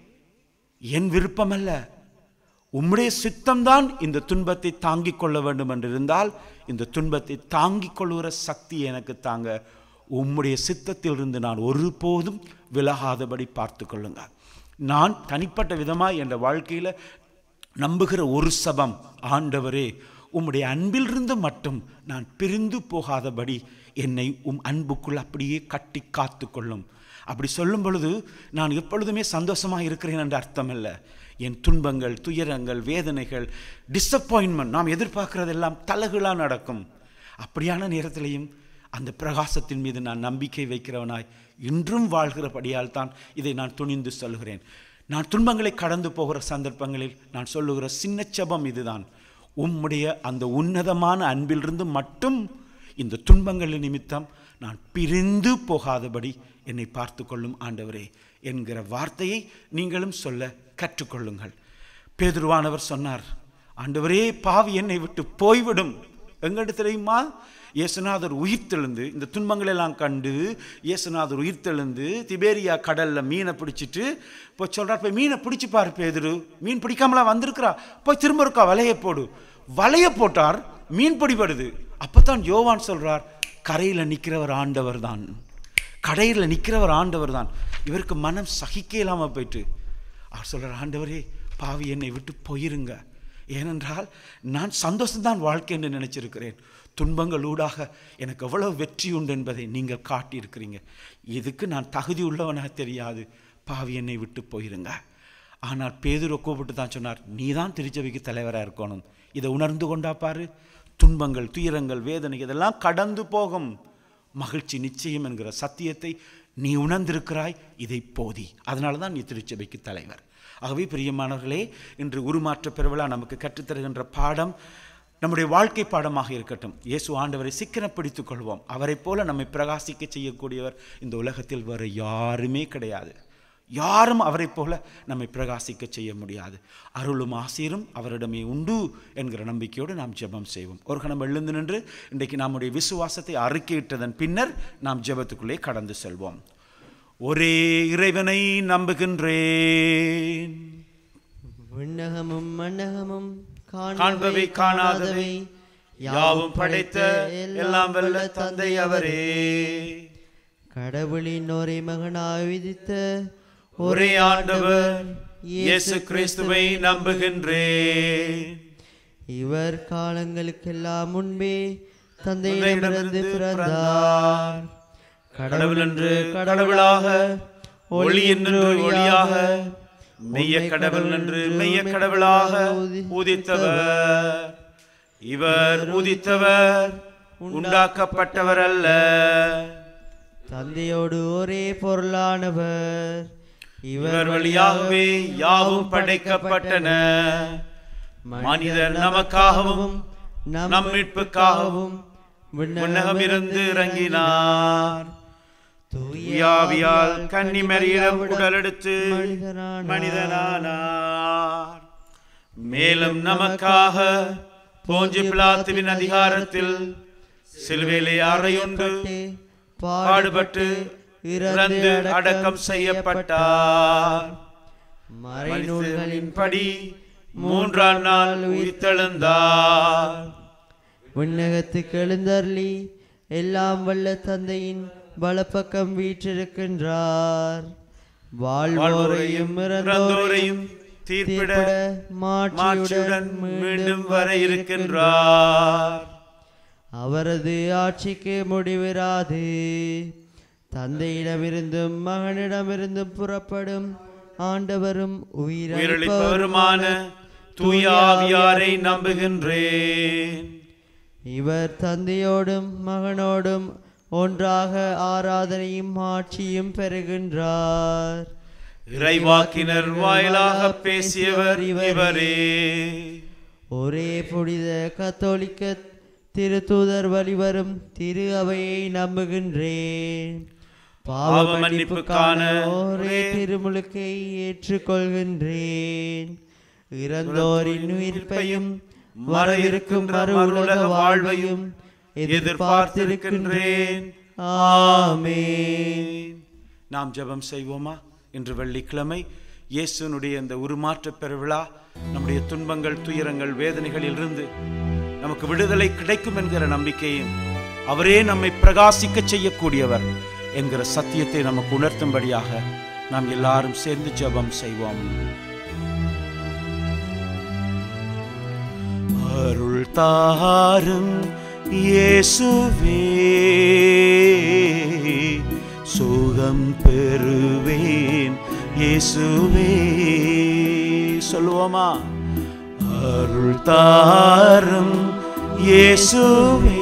Speaker 1: என் விருப்பமல்ல உம்முடைய சித்தம்தான் இந்த துன்பத்தை தாங்கிக் கொள்ள வேண்டும் என்று இருந்தால் இந்த துன்பத்தை தாங்கிக் கொள்கிற சக்தி எனக்கு தாங்க உம்முடைய சித்தத்திலிருந்து நான் ஒருபோதும் விலகாதபடி பார்த்து கொள்ளுங்க நான் தனிப்பட்ட விதமாய் என்ற வாழ்க்கையில் நம்புகிற ஒரு சபம் ஆண்டவரே உம்முடைய அன்பிலிருந்து மட்டும் நான் பிரிந்து போகாதபடி என்னை உம் அன்புக்குள் அப்படியே கட்டி காத்து கொள்ளும் அப்படி சொல்லும் பொழுது நான் எப்பொழுதுமே சந்தோஷமாக இருக்கிறேன் என்ற அர்த்தம் இல்லை என் துன்பங்கள் துயரங்கள் வேதனைகள் டிசப்பாயின்மெண்ட் நாம் எதிர்பார்க்கிறதெல்லாம் தலகுலாக நடக்கும் அப்படியான நேரத்திலையும் அந்த பிரகாசத்தின் மீது நான் நம்பிக்கை வைக்கிறவனாய் இன்றும் வாழ்கிறபடியால் தான் இதை நான் துணிந்து சொல்கிறேன் நான் துன்பங்களை கடந்து போகிற சந்தர்ப்பங்களில் நான் சொல்லுகிற சின்ன செபம் இதுதான் உம்முடைய அந்த உன்னதமான அன்பிலிருந்து மட்டும் இந்த துன்பங்களின் நிமித்தம் நான் பிரிந்து போகாதபடி என்னை பார்த்து கொள்ளும் ஆண்டவரே என்கிற வார்த்தையை நீங்களும் சொல்ல கற்றுக்கொள்ளுங்கள் பேதுருவானவர் சொன்னார் ஆண்டவரே பாவி என்னை விட்டு போய்விடும் எங்கிட்ட தெரியுமா இயேசுநாதர் உயிர்த்தெழுந்து இந்த துன்பங்கள் எல்லாம் கண்டு இயேசுநாதர் உயிர்த்தெழுந்து திபேரியா கடல்ல மீனை பிடிச்சிட்டு போய் சொல்றார் போய் மீனை பிடிச்சு பாரு பேதுரு மீன் பிடிக்காமலா வந்திருக்கிறா போய் திரும்ப இருக்கா வலையை போடு வலையை போட்டார் மீன் பிடிபடுது அப்பதான் யோவான் சொல்றார் கரையில நிற்கிறவர் ஆண்டவர் தான் கடையில் நிற்கிறவர் ஆண்டவர் தான் இவருக்கு மனம் சகிக்க இல்லாமல் போயிட்டு அவர் சொல்கிறார் ஆண்டவரே பாவி என்னை விட்டு போயிருங்க ஏனென்றால் நான் சந்தோஷம்தான் வாழ்க்கை என்று நினைச்சிருக்கிறேன் துன்பங்களூடாக எனக்கு எவ்வளவு வெற்றி உண்டு என்பதை நீங்கள் காட்டியிருக்கிறீங்க இதுக்கு நான் தகுதி உள்ளவனாக தெரியாது பாவி என்னை விட்டு போயிருங்க ஆனால் பேதுரை கூப்பிட்டு தான் சொன்னார் நீ தான் திருச்சபைக்கு தலைவராக இருக்கணும் இதை உணர்ந்து கொண்டா பாரு துன்பங்கள் துயரங்கள் வேதனை இதெல்லாம் கடந்து போகும் மகிழ்ச்சி நிச்சயம் என்கிற சத்தியத்தை நீ உணர்ந்திருக்கிறாய் இதை போதி அதனால தான் நீ திருச்சபைக்கு தலைவர் ஆகவே பிரியமானவர்களே இன்று உருமாற்ற பெருவிழா நமக்கு கற்றுத்தருகின்ற பாடம் நம்முடைய வாழ்க்கை பாடமாக இருக்கட்டும் இயேசு ஆண்டவரை சிக்கன பிடித்துக் கொள்வோம் அவரைப் போல நம்மை பிரகாசிக்க செய்யக்கூடியவர் இந்த உலகத்தில் வேறு யாருமே கிடையாது யாரும் அவரைப் போல நம்மை பிரகாசிக்க செய்ய முடியாது அருளும் ஆசீரும் அவரிடமே உண்டு என்கிற நம்பிக்கையோடு நாம் ஜெபம் செய்வோம் ஒரு கணம் எழுந்து நின்று இன்றைக்கு நம்முடைய விசுவாசத்தை அறிக்கையிட்டதன் பின்னர் நாம் ஜெபத்துக்குள்ளே கடந்து செல்வோம் ஒரே இறைவனை நம்புகின்றேன்
Speaker 2: விண்ணகமும் மண்ணகமும்
Speaker 1: காண்பவை காணாதவை யாவும் படைத்த எல்லாம் வல்ல தந்தை அவரே
Speaker 2: கடவுளின் ஒரே மகனாய் விதித்த
Speaker 1: ஒரே ஆண்டவர் இயேசு கிறிஸ்துவை நம்புகின்றேன்
Speaker 2: இவர் காலங்களுக்கெல்லாம் முன்பே
Speaker 1: தந்தையிடமிருந்து
Speaker 2: தந்தையிடமிருந்து பிறந்தார்
Speaker 1: கடவுள் என்று கடவுளாக ஒளி என்று ஒளியாக மெய்ய கடவுள் என்று மெய்ய கடவுளாக உதித்தவர் இவர் உதித்தவர் உண்டாக்கப்பட்டவர் அல்ல
Speaker 2: தந்தையோடு ஒரே பொருளானவர்
Speaker 1: இவர் வழியாகவே யாவும் படைக்கப்பட்டன மனிதர் நமக்காகவும் நம் மீட்புக்காகவும் விண்ணகமிருந்து இறங்கினார் தூயாவியால் கன்னிமரியிடம் உடலெடுத்து மனிதனானார் மேலும் நமக்காக போஞ்சி பிளாத்துவின் அதிகாரத்தில் சிலுவையிலே அறையுண்டு பாடுபட்டு இறந்து அடக்கம் செய்யப்பட்டார் மறைநூல்களின்படி மூன்றாம் நாள் உயிர்த்தெழுந்தார்
Speaker 2: விண்ணகத்துக்கு எழுந்தருளி எல்லாம் வல்ல தந்தையின் வலப்பக்கம் வீற்றிருக்கின்றார் வாழ்வோரையும் இறந்தோரையும்
Speaker 1: இறந்தோரையும் தீர்ப்பிட
Speaker 2: மாற்றியுடன்
Speaker 1: மாட்சியுடன் மீண்டும் வர இருக்கின்றார்
Speaker 2: அவரது ஆட்சிக்கு முடிவிராது தந்தையிடமிருந்தும் மகனிடமிருந்தும் புறப்படும் ஆண்டவரும்
Speaker 1: உயிரளிப்பவருமான
Speaker 2: உயிரளிப்பவருமான
Speaker 1: தூய ஆவியாரை நம்புகின்றேன்
Speaker 2: இவர் தந்தையோடும் மகனோடும் ஒன்றாக ஆராதனையும் ஆட்சியும் பெறுகின்றார்
Speaker 1: இறைவாக்கினர் வாயிலாக பேசியவர் இவரே
Speaker 2: ஒரே புனித கத்தோலிக்க திருத்தூதர் வழிவரும் திரு அவையை நம்புகின்றேன் பாவ
Speaker 1: பாவ
Speaker 2: மன்னிப்புக்கான
Speaker 1: மன்னிப்புக்கான
Speaker 2: ஒரே திருமுழுக்கை ஏற்றுக்கொள்கின்றேன் இறந்தோரின் உயிர்ப்பையும் வரவிருக்கும் மறு உலக வாழ்வையும் எதிர்பார்த்திருக்கின்றேன் ஆமென்
Speaker 1: நாம் ஜெபம் செய்வோமா இன்று வெள்ளிக்கிழமை இயேசுனுடைய இந்த உருமாற்ற பெருவிழா நம்முடைய துன்பங்கள் துயரங்கள் வேதனைகளிலிருந்து நமக்கு விடுதலை கிடைக்கும் என்கிற நம்பிக்கையும் அவரே நம்மை பிரகாசிக்க செய்யக்கூடியவர் என்கிற சத்தியத்தை நமக்கு உணர்த்தும்படியாக நாம் எல்லாரும் சேர்ந்து ஜெபம் செய்வோம் அருள் தாரும் இயேசுவே சுகம் பெறுவேன் இயேசுவே சொல்லுவோமா அருள் தாரும் இயேசுவே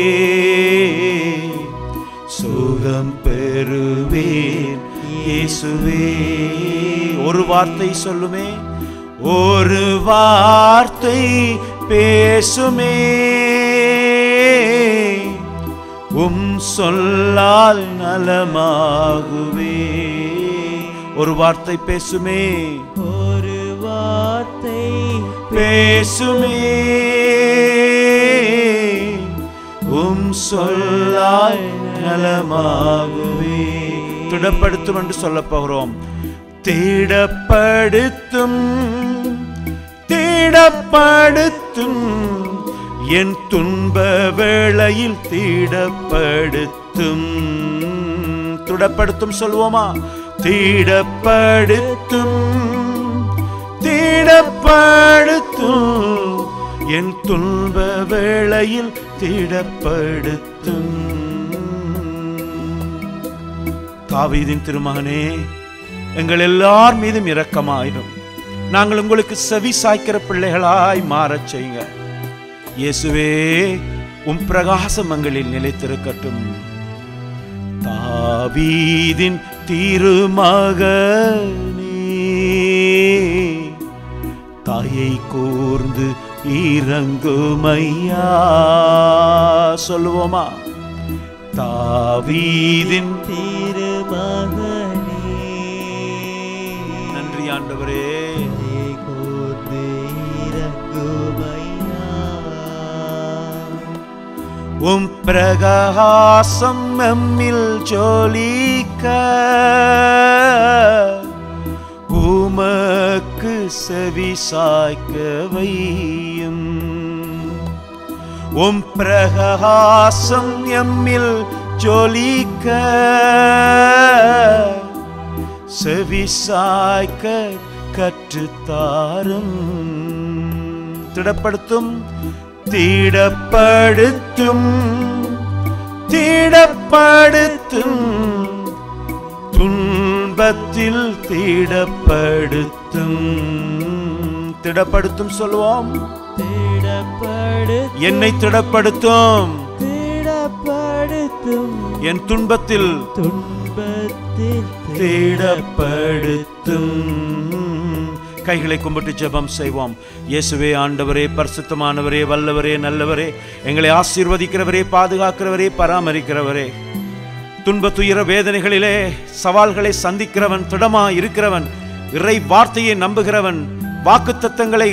Speaker 1: சுகம் பெறுவேன் இயேசுவே ஒரு வார்த்தை சொல்லுமே ஒரு வார்த்தை பேசுமே உம் சொல்லால் நலமாகுவே ஒரு வார்த்தை பேசுமே
Speaker 2: ஒரு வார்த்தை
Speaker 1: பேசுமே உம் சொல்லால் நலமாகுவே திடப்படுத்தும் என்று சொல்லப் போகிறோம் திடப்படுத்தும் திடப்படுத்தும் என் துன்ப வேளையில் திடப்படுத்தும் திடப்படுத்தும் சொல்வோமா திடப்படுத்தும் திடப்படுத்தும் என் துன்ப வேளையில் திடப்படுத்தும் தாவீதின் திருமகனே எங்கள் எல்லார் மீதும் இரக்கமாயிரும் நாங்கள் உங்களுக்கு செவி சாய்க்கிற பிள்ளைகளாய் மாறச் செய்யுங்க இயேசுவே உம் பிரகாசம் எங்களில் நிலைத்திருக்கட்டும் தாவீதின் திருமகனே தாயை கூர்ந்து இறங்குமையா சொல்லுவோமா தாவீதின்
Speaker 2: திருமகனே
Speaker 1: நன்றி ஆண்டவரே
Speaker 2: கூர்ந்து இறங்குமையா
Speaker 1: உம் பிரகாசம் நம்மில் ஜோலிக்க உமக்கு செவி சாய்க்க வையும் உம் பிரகாசம் எம்மில் ஜொலிக்க செவி சாய்க்க கற்றுத்தாரும் திடப்படுத்தும் திடப்படுத்தும் திடப்படுத்தும் துன்பத்தில் திடப்படுத்தும் திடப்படுத்தும் சொல்லுவோம்
Speaker 2: திடப்படு
Speaker 1: என்னை திடப்படுத்தும்
Speaker 2: திடப்படுத்தும்
Speaker 1: என் துன்பத்தில்
Speaker 2: துன்பத்தில்
Speaker 1: திடப்படுத்தும் கைகளை கும்பிட்டு ஜெபம் செய்வோம் இயேசுவே ஆண்டவரே பரிசுத்தமானவரே வல்லவரே நல்லவரே எங்களை ஆசீர்வதிக்கிறவரே பாதுகாக்கிறவரே பராமரிக்கிறவரே துன்ப துயர வேதனைகளிலே சவால்களை சந்திக்கிறவன் திடமா இருக்கிறவன் இறை வார்த்தையை நம்புகிறவன் வாக்குத்தத்தங்களை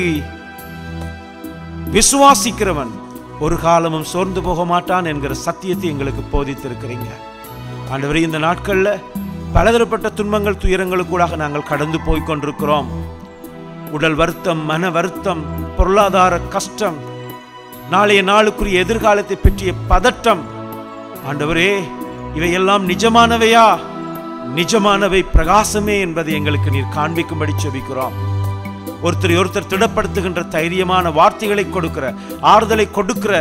Speaker 1: விசுவாசிக்கிறவன் ஒரு காலமும் சோர்ந்து போக மாட்டான் என்கிற சத்தியத்தை எங்களுக்கு போதித்திருக்கிறீங்க ஆண்டவரே இந்த நாட்கள்ல பலதரப்பட்ட துன்பங்கள் துயரங்களுக்கூடாக நாங்கள் கடந்து போய் கொண்டிருக்கிறோம் உடல் வருத்தம் மன வருத்தம் பொருளாதார கஷ்டம் நாளைய நாளுக்குரிய எதிர்காலத்தை பற்றிய பதட்டம் ஆண்டவரே இவையெல்லாம் நிஜமானவையா நிஜமானவை பிரகாசமே என்பதை எங்களுக்கு நீர் காண்பிக்கும்படி செபிக்கிறோம் ஒருத்தரை ஒருத்தர் திடப்படுத்துகின்ற தைரியமான வார்த்தைகளை கொடுக்கிற ஆறுதலை கொடுக்கிற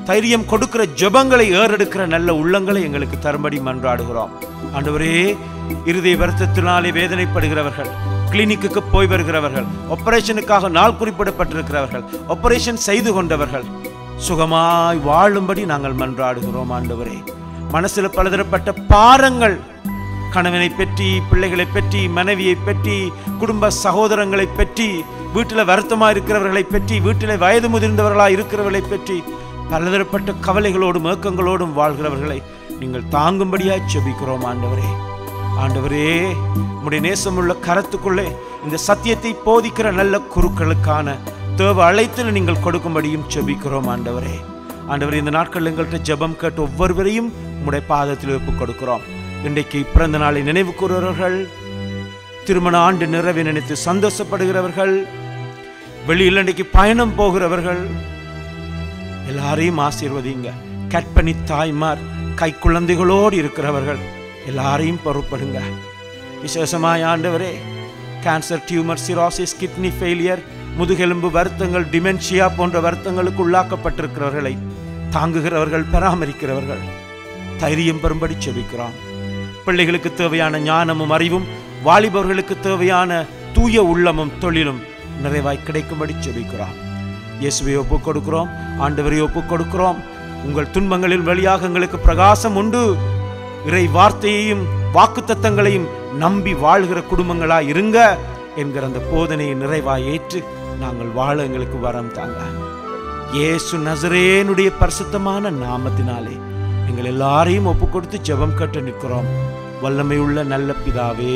Speaker 1: தைரியம் கொடுக்கிற ஜெபங்களை ஏறெடுக்கிற நல்ல உள்ளங்களை எங்களுக்கு தரும்படி மன்றாடுகிறோம் ஆண்டவரே இருதய வருத்தத்தினாலே வேதனைப்படுகிறவர்கள் கிளினிக்குக்கு போய் வருகிறவர்கள் ஆபரேஷனுக்காக நாள் குறிப்பிடப்பட்டிருக்கிறவர்கள் ஆபரேஷன் செய்து கொண்டவர்கள் சுகமாய் வாழும்படி நாங்கள் மன்றாடுகிறோம் ஆண்டவரே மனசில் பலதரப்பட்ட பாரங்கள் கணவனை பற்றி பிள்ளைகளை பற்றி மனைவியை பற்றி குடும்ப சகோதரங்களை பற்றி வீட்டில் வருத்தமாக இருக்கிறவர்களை பற்றி வீட்டில் வயது முதிர்ந்தவர்களாக இருக்கிறவர்களை பற்றி பலதரப்பட்ட கவலைகளோடும் ஏக்கங்களோடும் வாழ்கிறவர்களை நீங்கள் தாங்கும்படியாய் செபிக்கிறோம் ஆண்டவரே ஆண்டவரே உம்முடைய நேசமுள்ள கரத்துக்குள்ளே இந்த சத்தியத்தை போதிக்கிற நல்ல குருக்களுக்கான தேவ அழைத்தில் நீங்கள் கொடுக்கும்படியும் செபிக்கிறோம் ஆண்டவரே ஆண்டவரே இந்த நாட்கள் எங்கள்கிட்ட ஜெபம் கேட்டு ஒவ்வொருவரையும் உம்முடைய பாதத்தில் ஒப்புக் கொடுக்கிறோம் இன்றைக்கு பிறந்த நாளை நினைவு கூறுகிறவர்கள் திருமண ஆண்டு நிறைவை நினைத்து சந்தோஷப்படுகிறவர்கள் வெளியில் இன்றைக்கு பயணம் போகிறவர்கள் எல்லாரையும் ஆசீர்வதிங்க கற்பனி தாய்மார் கை குழந்தைகளோடு இருக்கிறவர்கள் எல்லாரையும் பொறுப்படுங்க விசேஷமாய் ஆண்டவரே cancer tumour cirrhosis kidney failure முதுகெலும்பு வருத்தங்கள் டிமென்ஷியா போன்ற வருத்தங்களுக்கு உள்ளாக்கப்பட்டிருக்கிறவர்களை தாங்குகிறவர்கள் பராமரிக்கிறவர்கள் தைரியம் பெறும்படி செபிக்கிறோம் பிள்ளைகளுக்கு தேவையான ஞானமும் அறிவும் வாலிபர்களுக்கு தேவையான தூய உள்ளமும் தொழிலும் நிறைவாய் கிடைக்கும்படி செபிக்கிறோம் இயேசுவை ஒப்புக் கொடுக்கிறோம் ஆண்டவரை ஒப்புக் கொடுக்கிறோம் உங்கள் துன்பங்களின் வழியாக எங்களுக்கு பிரகாசம் உண்டு இறை வார்த்தையையும் வாக்குத்தத்தங்களையும் நம்பி வாழ்கிற குடும்பங்களாய் இருங்க என்கிற அந்த போதனையை நிறைவாய் ஏற்று நாங்கள் வாழ எங்களுக்கு வரம் தாங்க இயேசு நசரேனுடைய பரிசுத்தமான நாமத்தினாலே எங்கள் எல்லாரையும் ஒப்புக் கொடுத்து ஜெபம் கட்டு நிற்கிறோம் வல்லமையுள்ள நல்ல பிதாவே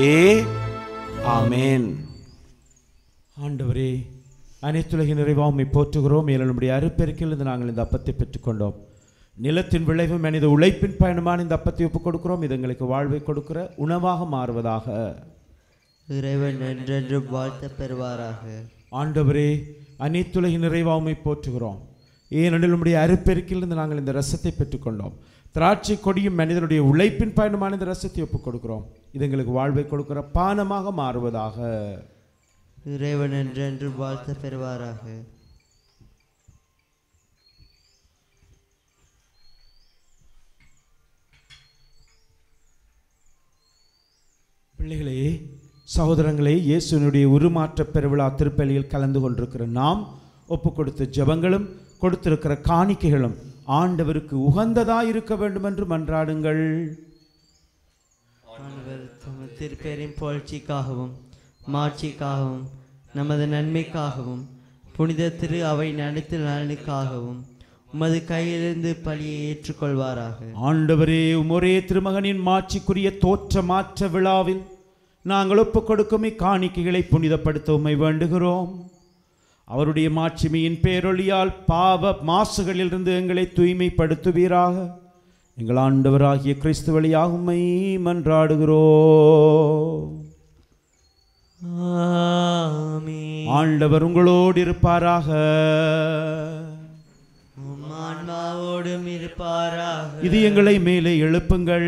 Speaker 1: ஆமென் ஆண்டவரே அனைத்துலகின் நிறைவாக உம்மை போற்றுகிறோம் மேலும் நம்முடைய அருப்பெருக்கிலிருந்து நாங்கள் இந்த அப்பத்தை பெற்றுக்கொண்டோம் நிலத்தின் விளைவு மனித உழைப்பின் பயணமான இந்த அப்பத்தை ஒப்புக் கொடுக்கிறோம் இது எங்களுக்கு வாழ்வை கொடுக்கிற உணவாக மாறுவதாக
Speaker 2: இறைவன் என்றென்றும் வாழ்த்த பெறுவாராக
Speaker 1: ஆண்டவரே அனைத்துலகின் நிறைவாக உம்மை போற்றுகிறோம் ஏனெனில் நம்முடைய அருப்பெருக்கிலிருந்து நாங்கள் இந்த ரசத்தை பெற்றுக்கொண்டோம் திராட்சை கொடியும் மனிதனுடைய உழைப்பின் பயணமான இந்த ரசத்தை ஒப்புக் கொடுக்கிறோம் இது எங்களுக்கு வாழ்வை கொடுக்கிற பானமாக மாறுவதாக
Speaker 2: இறைவன் என்றென்றும் வாழ்த்த பெறுவாராக
Speaker 1: பிள்ளைகளே சகோதரங்களே இயேசுனுடைய உருமாற்ற பெருவிழா திருப்பலியில் கலந்து கொண்டிருக்கிற நாம் ஒப்பு கொடுத்த ஜெபங்களும் கொடுத்திருக்கிற காணிக்கைகளும் ஆண்டவருக்கு உகந்ததாய் இருக்க வேண்டும் என்று மன்றாடுங்கள்
Speaker 2: ஆண்டவர் தமது திருப்பேரின் புகழ்ச்சிக்காகவும் மாட்சிக்காகவும் நமது நன்மைக்காகவும் புனித திரு அவை நடத்து நலனுக்காகவும் உமது கையிலிருந்து பலியை ஏற்றுக்கொள்வாராக
Speaker 1: ஆண்டவரே உமொரே திருமகனின் மாட்சிக்குரிய தோற்ற மாற்ற விழாவில் நாங்கள் ஒப்புக் கொடுக்கும் இக்காணிக்கைகளை புனிதப்படுத்த உம்மை வேண்டுகிறோம் அவருடைய மாட்சிமையின் பேரொளியால் பாவ மாசுகளிலிருந்து எங்களை தூய்மைப்படுத்துவீராக எங்கள் ஆண்டவராகிய கிறிஸ்து வழியாக உம்மை மன்றாடுகிறோம்
Speaker 2: ஆமென்.
Speaker 1: ஆண்டவர் உங்களோடு இருப்பாராக
Speaker 2: உம் ஆன்மாவோடும் இருப்பாராக
Speaker 1: இது எங்களை மேலே எழுப்புங்கள்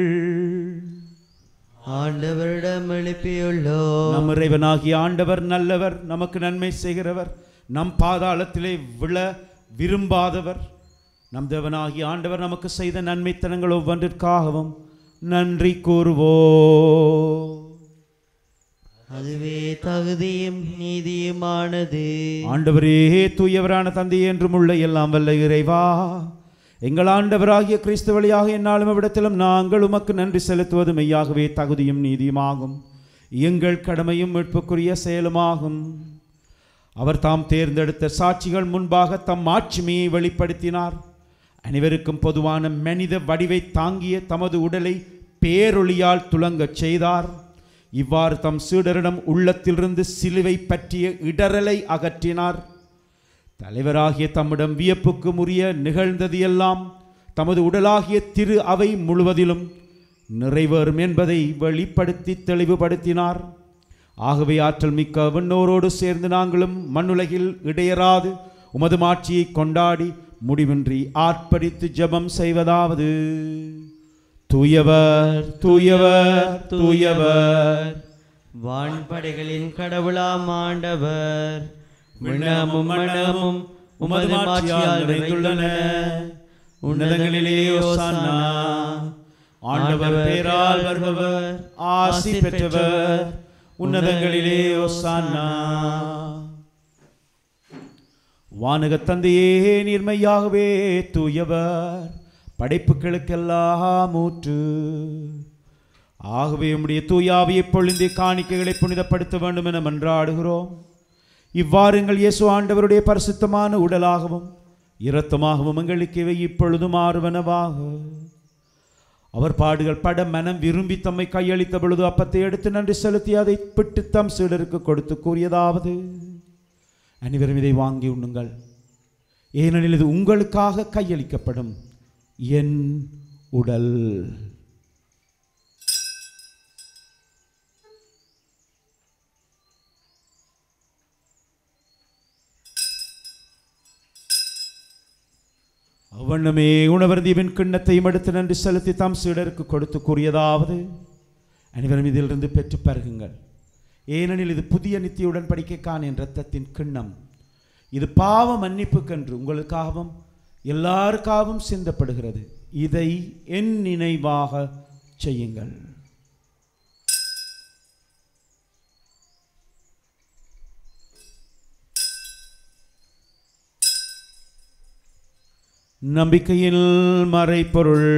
Speaker 2: ஆண்டவரிடம் எழுப்பியுள்ளோ
Speaker 1: நம் இறைவனாகிய ஆண்டவர் நல்லவர் நமக்கு நன்மை செய்கிறவர் நம் பாதாளத்திலே விழ விரும்பாதவர் நம் தேவனாகிய ஆண்டவர் நமக்கு செய்த நன்மைத்தனங்கள் ஒவ்வொன்றிற்காகவும் நன்றி கூறுவோம்
Speaker 2: அதுவே தகுதியும் நீதியுமானது
Speaker 1: ஆண்டவரே தூயவரான தந்தை என்றும் உள்ள எல்லாம் வல்ல இறைவா எங்கள் ஆண்டவராகிய கிறிஸ்து வழியாக என்னாலும் இவ்விடத்திலும் நாங்கள் உமக்கு நன்றி செலுத்துவது மெய்யாகவே தகுதியும் நீதியுமாகும் எங்கள் கடமையும் மீட்புக்குரிய செயலுமாகும் அவர் தாம் தேர்ந்தெடுத்த சாட்சிகள் முன்பாக தம் மாட்சிமையை வெளிப்படுத்தினார் அனைவருக்கும் பொதுவான மனித வடிவை தாங்கிய தமது உடலை பேரொளியால் துலங்கச் செய்தார் இவ்வாறு தம் சீடரிடம் உள்ளத்திலிருந்து சிலுவை பற்றிய இடரலை அகற்றினார் தலைவராகிய தம்மிடம் வியப்புக்கு உரிய நிகழ்ந்தது எல்லாம் தமது உடலாகிய திரு அவை முழுவதிலும் நிறைவேறும் என்பதை வெளிப்படுத்தி தெளிவுபடுத்தினார் ஆகவே ஆற்றல் மிக்க விண்ணோரோடு சேர்ந்து நாங்களும் மண்ணுலகில் இடையராது உமது மாட்சியை கொண்டாடி முடிவின்றி ஆர்ப்பரித்து ஜெபம் செய்வதாவது தூயவர் தூயவர் தூயவர்
Speaker 2: வான்படைகளின் கடவுளாம் ஆண்டவர் விண்ணமும் மனமும்
Speaker 1: உமது மாட்சியால் நிறைந்துள்ளன உன்னதங்களிலே ஓசானா ஆண்டவர் பேரால் வருபவர் ஆசி பெற்றவர் உன்னதங்களிலே ஓசானா வானக தந்தையே நீர்மையாகவே தூயவர் படைப்புகளுக்கெல்லாம் ஊற்று ஆகவே உம்முடைய தூயாவியை பொழிந்து காணிக்கைகளை புனிதப்படுத்த வேண்டும் என மன்றாடுகிறோம் இவ்வாறு எங்கள் இயேசு ஆண்டவருடைய பரிசுத்தமான உடலாகவும் இரத்தமாகவும் எங்களுக்கு இவை இப்பொழுதும் ஆறுவனவாக அவர் பாடுகள் பட மனம் விரும்பி தம்மை கையளித்த பொழுது அப்பத்தை எடுத்து நன்றி செலுத்தி அதை பிட்டு தம் சீடருக்கு கொடுத்து கூறியதாவது அனைவரும் இதை வாங்கி உண்ணுங்கள் ஏனெனில் இது உங்களுக்காக கையளிக்கப்படும் என் உடல் அவ்வண்ணமே உணவருந்தியவின் கிண்ணத்தையும் எடுத்து நன்றி செலுத்தி தாம் சீடருக்கு கொடுத்து கூறியதாவது அனைவரும் இதிலிருந்து பெற்று பருகுங்கள் ஏனெனில் இது புதிய நித்திய உடன்படிக்கைக்கான என் இரத்தத்தின் கிண்ணம் இது பாவ மன்னிப்புக்கென்று உங்களுக்காகவும் எல்லாருக்காகவும் சிந்தப்படுகிறது இதை என் நினைவாக செய்யுங்கள் நம்பிக்கையில் மறைப்பொருள்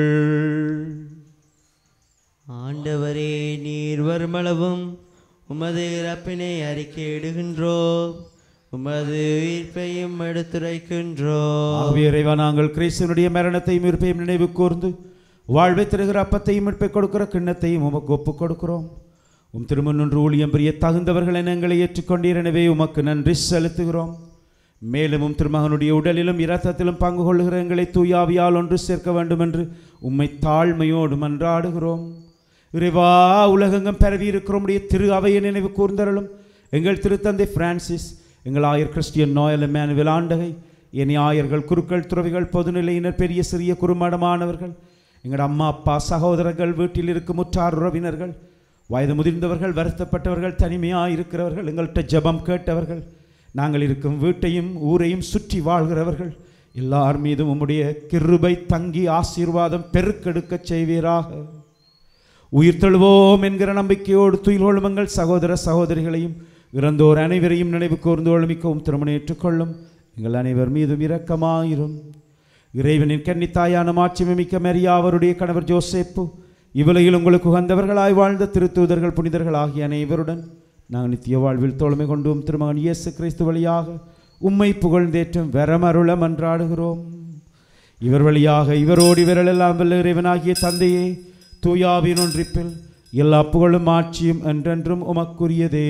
Speaker 2: ஆண்டவரே நீர் வருமளவும் உமது இறப்பினை அறிக்கையிடுகின்றோம் உமது உயிர்ப்பையும் எடுத்துரைக்கின்றோம்
Speaker 1: ஆகவே இறைவா நாங்கள் கிறிஸ்துவனுடைய மரணத்தையும் இருப்பையும் நினைவு கூர்ந்து வாழ்வை தருகிற அப்பத்தையும் மீட்பை கொடுக்கிற கிண்ணத்தையும் உமக்கு ஒப்புக் கொடுக்கிறோம் உம் திருமணொன்று ஊழியம் புரிய தகுந்தவர்கள் என எங்களை ஏற்றுக்கொண்டீர் எனவே உமக்கு நன்றி செலுத்துகிறோம் மேலும் உம் திருமகனுடைய உடலிலும் இரத்தத்திலும் பங்கு கொள்ளுகிற எங்களை தூயாவியால் ஒன்று சேர்க்க வேண்டும் என்று உம்மை தாழ்மையோடு மன்றாடுகிறோம் இறைவா உலகெங்கும் பரவி இருக்கிறோமுடைய திரு அவையை நினைவு கூர்ந்தருளும் எங்கள் திருத்தந்தை பிரான்சிஸ் எங்கள் ஆயர் கிறிஸ்டியன் நோயல் மேனுவல் ஆண்டகை என் ஆயர்கள் குருக்கள் துறவிகள் பொதுநிலையினர் பெரிய சிறிய குறுமடமானவர்கள் எங்கள் அம்மா அப்பா சகோதரர்கள் வீட்டில் இருக்கும் முற்றார் உறவினர்கள் வயது முதிர்ந்தவர்கள் வருத்தப்பட்டவர்கள் தனிமையாக இருக்கிறவர்கள் எங்கள்கிட்ட ஜெபம் கேட்டவர்கள் நாங்கள் இருக்கும் வீட்டையும் ஊரையும் சுற்றி வாழ்கிறவர்கள் எல்லார் மீதும் உம்முடைய கிருபை தங்கி ஆசீர்வாதம் பெருக்கெடுக்கச் செய்வீராக உயிர் தழுவோம் என்கிற நம்பிக்கையோடு துயில் கொள்ளும் எங்கள் சகோதர சகோதரிகளையும் இறந்தோர் அனைவரையும் நினைவு கூர்ந்து ஒழுமிக்கவும் திருமணம் ஏற்றுக்கொள்ளும் எங்கள் அனைவர் மீதும் இரக்கமாயிரும் இறைவனின் கன்னித்தாயான மாட்சிமை மிக்க மரியா அவருடைய கணவர் ஜோசேப்பு இவ்வுலகில் உங்களுக்கு உகந்தவர்களாய் வாழ்ந்த திருத்தூதர்கள் புனிதர்கள் ஆகிய அனைவருடன் நாங்கள் நித்திய வாழ்வில் தோழமை கொண்டும் திருமகன் இயேசு கிறிஸ்து வழியாக உம்மை புகழ்ந்தேற்றும் வரமருள மன்றாடுகிறோம் இவர் வழியாக இவரோடு இவரெல்லாம் வல்ல இறைவனாகிய தந்தையே தூயாவின் ஒன்றிப்பில் எல்லா புகழும் ஆட்சியும் என்றென்றும் உமக்குரியதே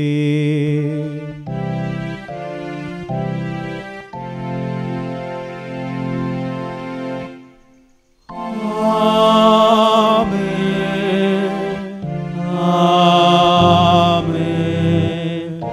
Speaker 1: ஆமென்.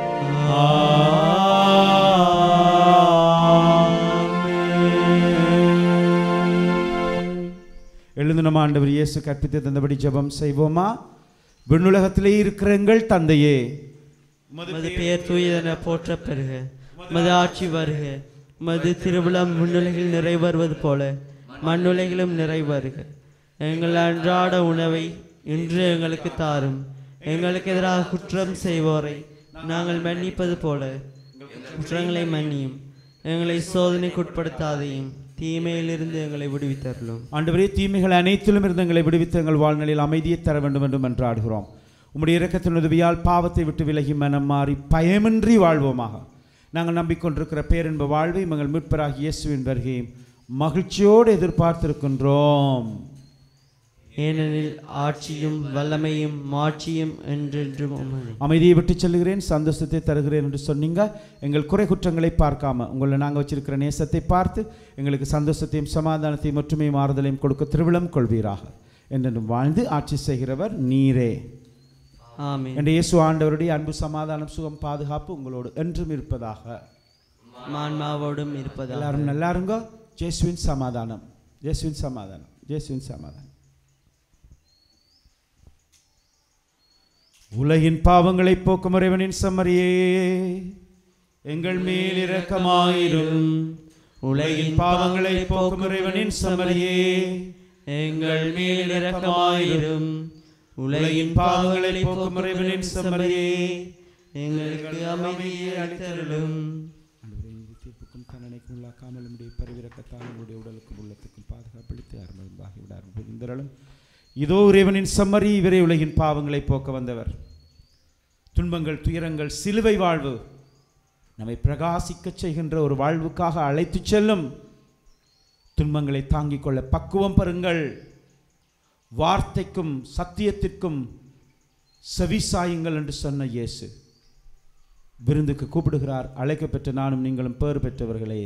Speaker 1: ஆமென். எழுந்து நம்ம ஆண்டவர் இயேசு கற்பித்து தந்தபடி ஜெபம் செய்வோமா விண்ணுலகத்திலே இருக்கிற எங்கள் தந்தையே
Speaker 2: உமது பெயர் தூயதென போற்ற பெறுக உமது ஆட்சி வருக உமது திருவிழம் விண்ணுலகில் நிறைவேறுவது போல மண்ணுலகிலும் நிறைவேறுக எங்கள் அன்றாட உணவை இன்று எங்களுக்கு தாரும் எங்களுக்கு எதிராக குற்றம் செய்வோரை நாங்கள் மன்னிப்பது போல குற்றங்களை மன்னியும் எங்களை சோதனைக்குட்படுத்தாதையும் தீமையிலிருந்து எங்களை விடுவித்தருளும்
Speaker 1: ஆண்டவரே தீமைகள் அனைத்திலும் இருந்து எங்களை விடுவித்து எங்கள் வாழ்நிலையில் அமைதியை தர வேண்டும் என்று மன்றாடுகிறோம் உம்முடைய இரக்கத்தின் உதவியால் பாவத்தை விட்டு விலகி மனம் மாறி பயமின்றி வாழ்வோமாக நாங்கள் நம்பிக்கொண்டிருக்கிற பேரின்ப வாழ்வை எங்கள் மீட்பராகிய இயேசுவின் வருகையும் மகிழ்ச்சியோடு எதிர்பார்த்திருக்கின்றோம்
Speaker 2: ஏனெனில் ஆட்சியும் வல்லமையும் மாட்சியும் என்றென்றும் உமது
Speaker 1: அமைதியை விட்டு செல்கிறேன் சந்தோஷத்தை தருகிறேன் என்று சொன்னீங்க எங்கள் குறை குற்றங்களை பார்க்காம உங்களை நாங்கள் வச்சிருக்கிற நேசத்தை பார்த்து எங்களுக்கு சந்தோஷத்தையும் சமாதானத்தையும் ஒற்றுமையும் ஆறுதலையும் கொடுக்க திருவிழம் கொள்வீராக என்றென்றும் வாழ்ந்து ஆட்சி செய்கிறவர் நீரே
Speaker 2: ஆமென்
Speaker 1: என்ற இயேசு ஆண்டவருடைய அன்பு சமாதானம் சுகம் பாதுகாப்பு உங்களோடு என்றும் இருப்பதாக
Speaker 2: மான்மாவோடும் இருப்பதாக
Speaker 1: எல்லாரும் நல்லா இருங்க ஜேசுவின் சமாதானம் ஜேசுவின் சமாதானம் ஜேசுவின் சமாதானம் உலகின் பாவங்களை போக்கும் இறைவனின் சம்மரியே எங்கள் மேல் இரக்கமாயிரும்
Speaker 2: உலகின்
Speaker 1: பாவங்களை போக்கும் இறைவனின் சமரியே
Speaker 2: எங்கள் மேல் இரக்கமாயிரும்
Speaker 1: உலகின் பாவங்களை போக்கும் இறைவனின் சமரியே
Speaker 2: எங்களுக்கு அமைதியை அளித்தருளும்
Speaker 1: ஆண்டவரே, நீதி தீர்ப்புக்கும் தண்டனைக்கும் உள்ளாக்காமல் நம்முடைய பரிவிறக்கத்தால் உங்களுடைய உடலுக்கும் உள்ளத்துக்கும் பாதுகாப்பளித்து அருமருந்தாகி விடார்கள் புரிந்தரலும் இதோ இறைவனின் சம்மரி இவரே உலகின் பாவங்களை போக்க வந்தவர் துன்பங்கள் துயரங்கள் சிலுவை வாழ்வு நம்மை பிரகாசிக்கச் செய்கின்ற ஒரு வாழ்வுக்காக அழைத்துச் செல்லும் துன்பங்களை தாங்கிக் கொள்ள பக்குவம் பெறுங்கள் வார்த்தைக்கும் சத்தியத்திற்கும் செவிசாயுங்கள் என்று சொன்ன இயேசு விருந்துக்கு கூப்பிடுகிறார் அழைக்கப்பெற்ற நானும் நீங்களும் பேறு பெற்றவர்களே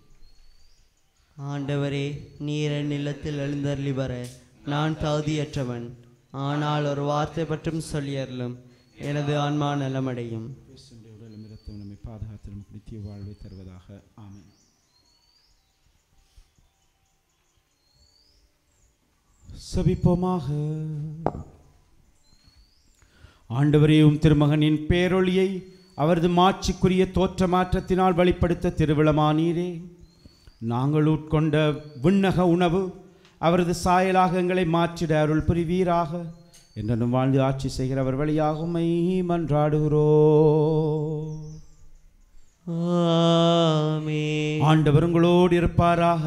Speaker 2: ஆண்டவரே நீர் என் இல்லத்தில் எழுந்தருளி வர நான் தகுதியற்றவன் ஆனால் ஒரு வார்த்தை பற்றும் சொல்லியறலும் எனது ஆன்மா நலமடையும்
Speaker 1: இயேசுடைய உடலும் இரத்தம் நம்மை பாதுகாத்து நமக்கு நித்திய வாழ்வை தருவதாக ஆமென் செபிப்போமாக ஆண்டவரே உம் திருமகனின் பேரொளியை அவரது மாட்சிக்குரிய தோற்ற மாற்றத்தினால் வெளிப்படுத்த திருவிழமானீரே நாங்கள் உட்கொண்ட விண்ணக உணவு அவரது சாயலாக எங்களை மாற்றிட அருள் புரிவீராக என்றும் வாழ்ந்து ஆட்சி செய்கிறவர் வழியாக உம்மை மன்றாடுகிறோ
Speaker 2: ஆமென்.
Speaker 1: ஆண்டவர் உங்களோடு இருப்பாராக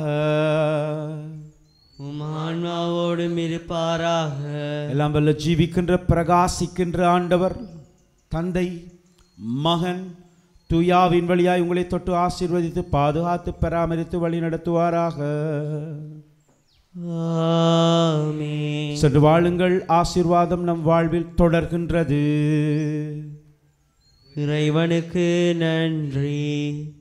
Speaker 2: உம் ஆன்மாவோடும் இருப்பாராக
Speaker 1: எல்லாம் வல்ல ஜீவிக்கின்ற பிரகாசிக்கின்ற ஆண்டவர் தந்தை மகன் துயாவின் வழியாய் உங்களை தொட்டு ஆசீர்வதித்து பாதுகாத்து பராமரித்து வழி நடத்துவாராக
Speaker 2: ஆமென்.
Speaker 1: சென்று வாழுங்கள் ஆசீர்வாதம் நம் வாழ்வில் தொடர்கின்றது
Speaker 2: இறைவனுக்கு நன்றி